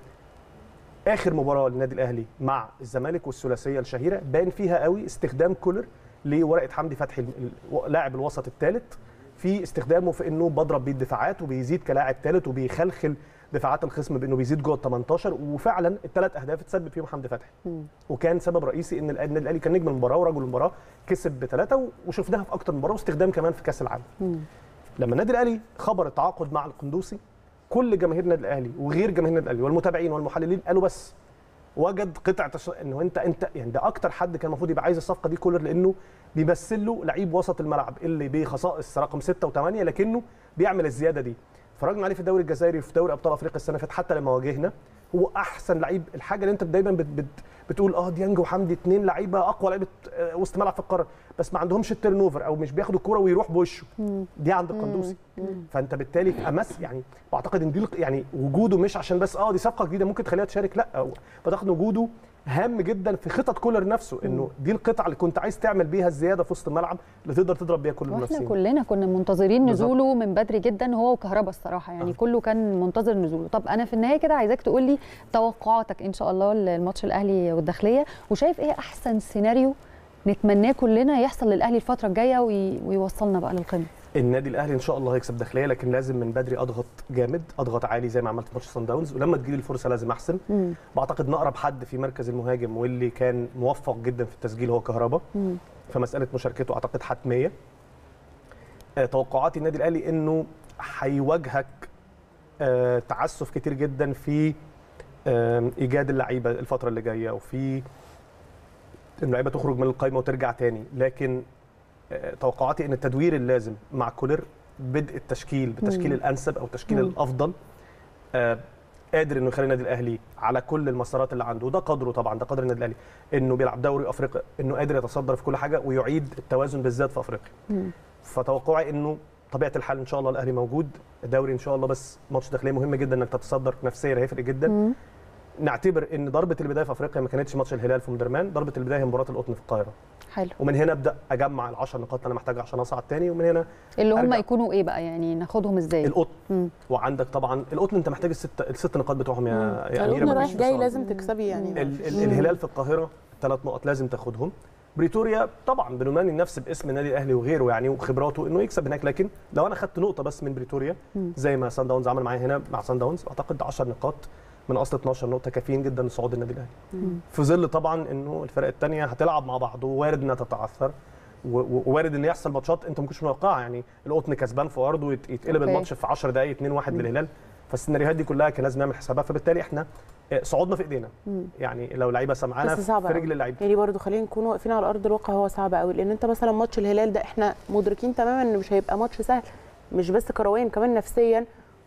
اخر مباراه للنادي الاهلي مع الزمالك والثلاثيه الشهيره بان فيها قوي استخدام كولر لورقه حمدي فتحي ال- ال- لاعب الوسط الثالث في استخدامه في انه بضرب بيه الدفاعات وبيزيد كلاعب ثالث وبيخلخل دفاعات الخصم بانه بيزيد جوه ال 18 وفعلا الثلاث اهداف اتسبب فيهم حمدي فتحي مم. وكان سبب رئيسي ان النادي الاهلي كان نجم المباراه ورجل المباراه كسب بثلاثه وشفناها في اكتر من مباراه واستخدام كمان في كاس العالم مم. لما النادي الاهلي خبر التعاقد مع القندوسي كل جماهير النادي الاهلي وغير جماهير النادي الاهلي والمتابعين والمحللين قالوا بس وجد قطعه الش- انه انت انت يعني ده اكتر حد كان المفروض يبقى عايز الصفقه دي كولر لانه بيمثل له لعيب وسط الملعب اللي بخصائص رقم 6 و8 لكنه بيعمل الزياده دي فرجنا عليه في الدوري الجزائري وفي دوري ابطال افريقيا السنه اللي فاتت حتى لما واجهنا هو احسن لعيب الحاجه اللي انت دايما بت بت بتقول اه ديانج وحمدي اثنين لعيبه اقوى لعيبه آه، وسط ملعب في القاره بس ما عندهمش التيرن اوفر او مش بياخدوا الكوره ويروح بوشه دي عند القندوسي فانت بالتالي امس يعني واعتقد ان دي الق- يعني وجوده مش عشان بس اه دي صفقه جديده ممكن تخليها تشارك لا هو- بعتقد إن وجوده هام جدا في خطط كولر نفسه انه دي القطعه اللي كنت عايز تعمل بيها الزياده في وسط الملعب اللي تقدر تضرب بيها كل واحنا المنافسين كلنا كنا منتظرين بالظبط. نزوله من بدري جدا هو وكهربا الصراحه يعني آه. كله كان منتظر نزوله طب انا في النهايه كده عايزاك تقول لي توقعاتك ان شاء الله للماتش الاهلي والداخليه وشايف ايه احسن سيناريو نتمناه كلنا يحصل للاهلي الفتره الجايه وي... ويوصلنا بقى للقمه النادي الاهلي ان شاء الله هيكسب داخليه لكن لازم من بدري اضغط جامد اضغط عالي زي ما عملت في ماتش سان داونز ولما تجيلي الفرصه لازم احسن مم. بعتقد ان اقرب حد في مركز المهاجم واللي كان موفق جدا في التسجيل هو كهربا مم. فمساله مشاركته اعتقد حتميه آه، توقعاتي النادي الاهلي انه هيواجهك آه، تعسف كتير جدا في آه، ايجاد اللعيبه الفتره اللي جايه وفي إن اللعيبه تخرج من القائمه وترجع تاني لكن آه، توقعاتي ان التدوير اللازم مع كولر بدء التشكيل بالتشكيل مم. الانسب او التشكيل مم. الافضل آه، قادر انه يخلي النادي الاهلي على كل المسارات اللي عنده وده قدره طبعا ده قدر النادي الاهلي انه بيلعب دوري افريقيا انه قادر يتصدر في كل حاجه ويعيد التوازن بالذات في افريقيا مم. فتوقعي انه طبيعه الحال ان شاء الله الاهلي موجود الدوري ان شاء الله بس ماتش داخليه مهم جدا انك تتصدر نفسيا هيفرق جدا مم. نعتبر ان ضربه البدايه في افريقيا ما كانتش ماتش الهلال في مدرمان ضربه البدايه هي مباراه القطن في القاهره حلو ومن هنا ابدا اجمع ال10 نقاط اللي انا محتاجها عشان اصعد تاني ومن هنا اللي هم أرجع. يكونوا ايه بقى يعني ناخدهم ازاي القطن مم. وعندك طبعا القطن انت محتاج الست الست نقاط بتوعهم يا يا اميره قالوا ما رايح فيش جاي فصال. لازم تكسبي يعني ال ال الهلال في القاهره ثلاث نقط لازم تاخدهم بريتوريا طبعا بنماني النفس باسم النادي الاهلي وغيره يعني وخبراته انه يكسب هناك لكن لو انا خدت نقطه بس من بريتوريا مم. زي ما سان داونز عمل معايا هنا مع سان داونز اعتقد 10 نقاط من اصل 12 نقطه كافيين جدا لصعود النادي الاهلي مم. في ظل طبعا انه الفرق الثانيه هتلعب مع بعض ووارد انها تتعثر و- و- ووارد ان يحصل ماتشات انت ما كنتش متوقعها يعني القطن كسبان في ارضه ويت- يتقلب أوكي. الماتش في 10 دقائق 2-1 للهلال فالسيناريوهات دي كلها كان لازم نعمل حسابها فبالتالي احنا آه، صعودنا في ايدينا مم. يعني لو لعيبه سمعانا بس صعب في أوي. رجل اللعيبه يعني برضه خلينا نكون واقفين على ارض الواقع هو صعب قوي لان انت مثلا ماتش الهلال ده احنا مدركين تماما ان مش هيبقى ماتش سهل مش بس كرويا كمان نفسيا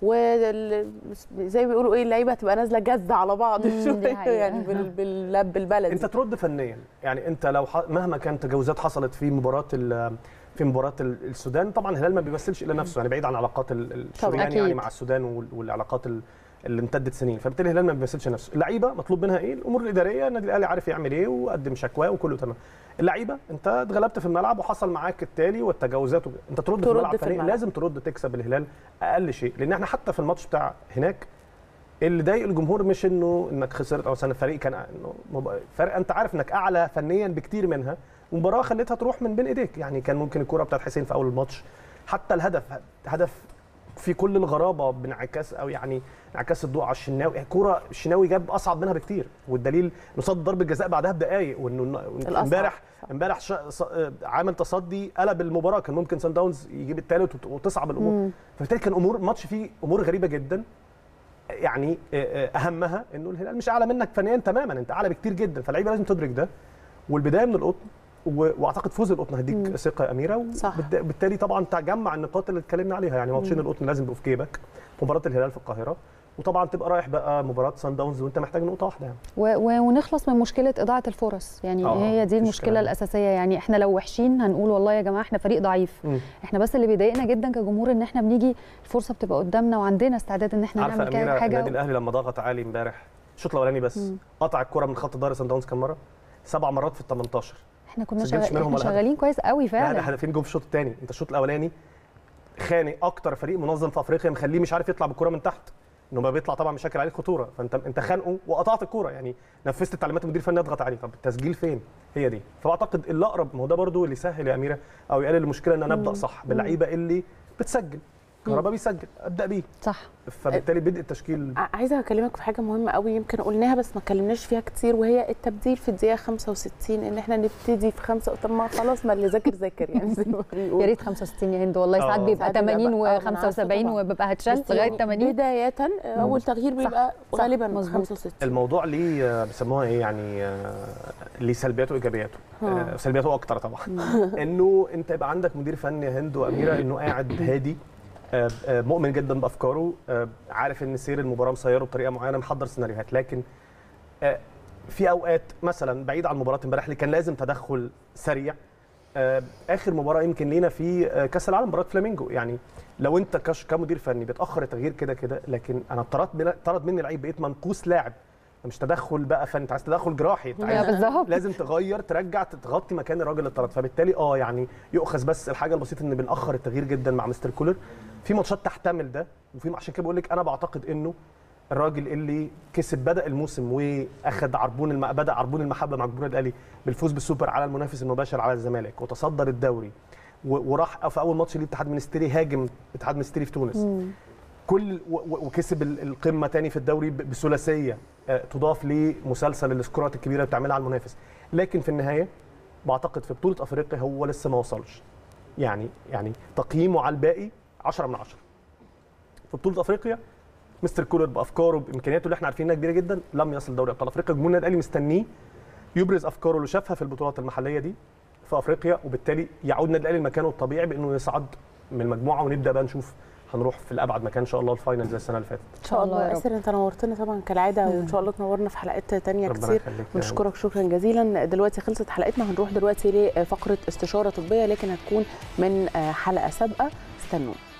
وزي ما بيقولوا ايه اللعيبه هتبقى نازله جد على بعض مم، دي شويه حقيقة. يعني بال- باللب بالبلدي انت ترد فنيا يعني انت لو ح... مهما كانت تجاوزات حصلت في مباراه ال... في مباراه ال- السودان طبعا الهلال ما بيمثلش الا نفسه يعني بعيد عن علاقات ال- الشريان أكيد. يعني مع السودان وال- والعلاقات ال- اللي امتدت سنين فبالتالي الهلال ما بيمثلش نفسه اللعيبه مطلوب منها ايه الامور الاداريه النادي الاهلي عارف يعمل ايه وقدم شكواه وكله تمام اللعيبه انت اتغلبت في الملعب وحصل معاك التالي والتجاوزات وك- انت ترد, في ترد الملعب في فريق الملعب. لازم ترد تكسب الهلال اقل شيء لان احنا حتى في الماتش بتاع هناك اللي ضايق الجمهور مش انه انك خسرت او مثلا الفريق كان انه مب- فرق انت عارف انك اعلى فنيا بكتير منها ومباراه خليتها تروح من بين ايديك يعني كان ممكن الكره بتاعت حسين في اول الماتش حتى الهدف هدف في كل الغرابه بانعكاس او يعني انعكاس الضوء على الشناوي كوره الشناوي جاب اصعب منها بكتير والدليل انه صد ضربه جزاء بعدها بدقائق وانه الأصعب. امبارح امبارح شا- ص- عامل تصدي قلب المباراه كان ممكن سان داونز يجيب الثالث وت- وتصعب الامور فبالتالي كان امور ماتش فيه امور غريبه جدا يعني آه، آه، اهمها انه الهلال مش اعلى منك فنيا تماما انت اعلى بكتير جدا فاللعيبه لازم تدرك ده والبدايه من القطن و- واعتقد فوز القطن هيديك ثقه يا اميره صح. وبالتالي طبعا تجمع النقاط اللي اتكلمنا عليها يعني ماتشين القطن لازم يبقوا في جيبك مباراه الهلال في القاهره وطبعا تبقى رايح بقى مباراه سان داونز وانت محتاج نقطه واحده يعني و- و- ونخلص من مشكله اضاعه الفرص يعني آه، هي دي مفيش المشكله كلام. الاساسيه يعني احنا لو وحشين هنقول والله يا جماعه احنا فريق ضعيف مم. احنا بس اللي بيضايقنا جدا كجمهور ان احنا بنيجي الفرصه بتبقى قدامنا وعندنا استعداد ان احنا عارفه نعمل كده اميره النادي حاجه الاهلي لما ضغط عالي امبارح الشوط الاولاني بس قطع الكره من خط ظهر سان داونز كام مره؟ سبع مرات في ال 18 احنا كنا سجلش شغال... منهم احنا ولا هدف. شغالين كويس قوي لا فعلا لا هدفين جم في الشوط الثاني انت الشوط الاولاني خانق اكتر فريق منظم في افريقيا مخليه مش عارف يطلع بالكره من تحت انه ما بيطلع طبعا مشاكل عليه خطوره فانت انت خانقه وقطعت الكوره يعني نفذت تعليمات المدير الفني اضغط عليه طب التسجيل فين هي دي فاعتقد اللي اقرب ما هو ده برضو اللي يسهل يا اميره او يقلل المشكله ان انا ابدا صح باللعيبه اللي بتسجل كهربا بيسجل ابدا بيه صح فبالتالي بدء التشكيل ع- عايزه اكلمك في حاجه مهمه قوي يمكن قلناها بس ما اتكلمناش فيها كتير وهي التبديل في الدقيقه 65 ان احنا نبتدي في خمسه طب ما خلاص ما اللي ذاكر ذاكر يعني زي ما يا بيقولوا ريت 65 يا هند والله ساعات آه. بيبقى ساعات بيبقى 80 بقى- آه، أنا عارفة و75 طبعاً. وبيبقى هتشال بس لغايه 80 بدايه آه، اول تغيير بيبقى صح، غالبا مظبوط. 65 الموضوع ليه آه، بيسموها ايه يعني آه، ليه سلبياته وايجابياته آه، سلبياته اكتر طبعا انه انت يبقى عندك مدير فني هند واميره انه قاعد هادي آه، آه، مؤمن جدا بافكاره آه، عارف ان سير المباراه مسيره بطريقه معينه محضر سيناريوهات لكن آه، في اوقات مثلا بعيد عن مباراه امبارح اللي كان لازم تدخل سريع آه، اخر مباراه يمكن لينا في آه، كاس العالم مباراه فلامينجو يعني لو انت كش كمدير فني بتاخر التغيير كده كده لكن انا طردت من- طرد مني لعيب بقيت منقوص لاعب مش تدخل بقى فني انت عايز تدخل جراحي انت يا عايز بالظبط لازم تغير ترجع تغطي مكان الراجل اللي اتطرد فبالتالي اه يعني يؤخذ بس الحاجه البسيطه ان بنأخر التغيير جدا مع مستر كولر في ماتشات تحتمل ده وفي عشان كده بقول لك انا بعتقد انه الراجل اللي كسب بدا الموسم واخد عربون الم... بدا عربون المحبه مع الجمهور الاهلي بالفوز بالسوبر على المنافس المباشر على الزمالك وتصدر الدوري و... وراح في اول ماتش ليه اتحاد منستيري هاجم اتحاد منستيري في تونس كل و- و- وكسب ال- القمه تاني في الدوري ب- بثلاثيه آه، تضاف لمسلسل السكورات الكبيره اللي بتعملها على المنافس لكن في النهايه بعتقد في بطوله افريقيا هو لسه ما وصلش يعني يعني تقييمه على الباقي 10 من 10 في بطوله افريقيا مستر كولر بافكاره بامكانياته اللي احنا عارفين انها كبيره جدا لم يصل دوري ابطال افريقيا الجمهور النادي الاهلي مستنيه يبرز افكاره اللي شافها في البطولات المحليه دي في افريقيا وبالتالي يعود النادي الاهلي لمكانه الطبيعي بانه يصعد من المجموعه ونبدا بقى نشوف هنروح في الابعد مكان ان شاء الله الفاينل زي السنه اللي فاتت ان شاء الله يا رب. اسر انت نورتنا طبعا كالعاده وان شاء الله تنورنا في حلقات تانية ربنا كتير يخليك يا بنشكرك شكرا جزيلا دلوقتي خلصت حلقتنا هنروح دلوقتي لفقره استشاره طبيه لكن هتكون من آه، حلقه سابقه استنونا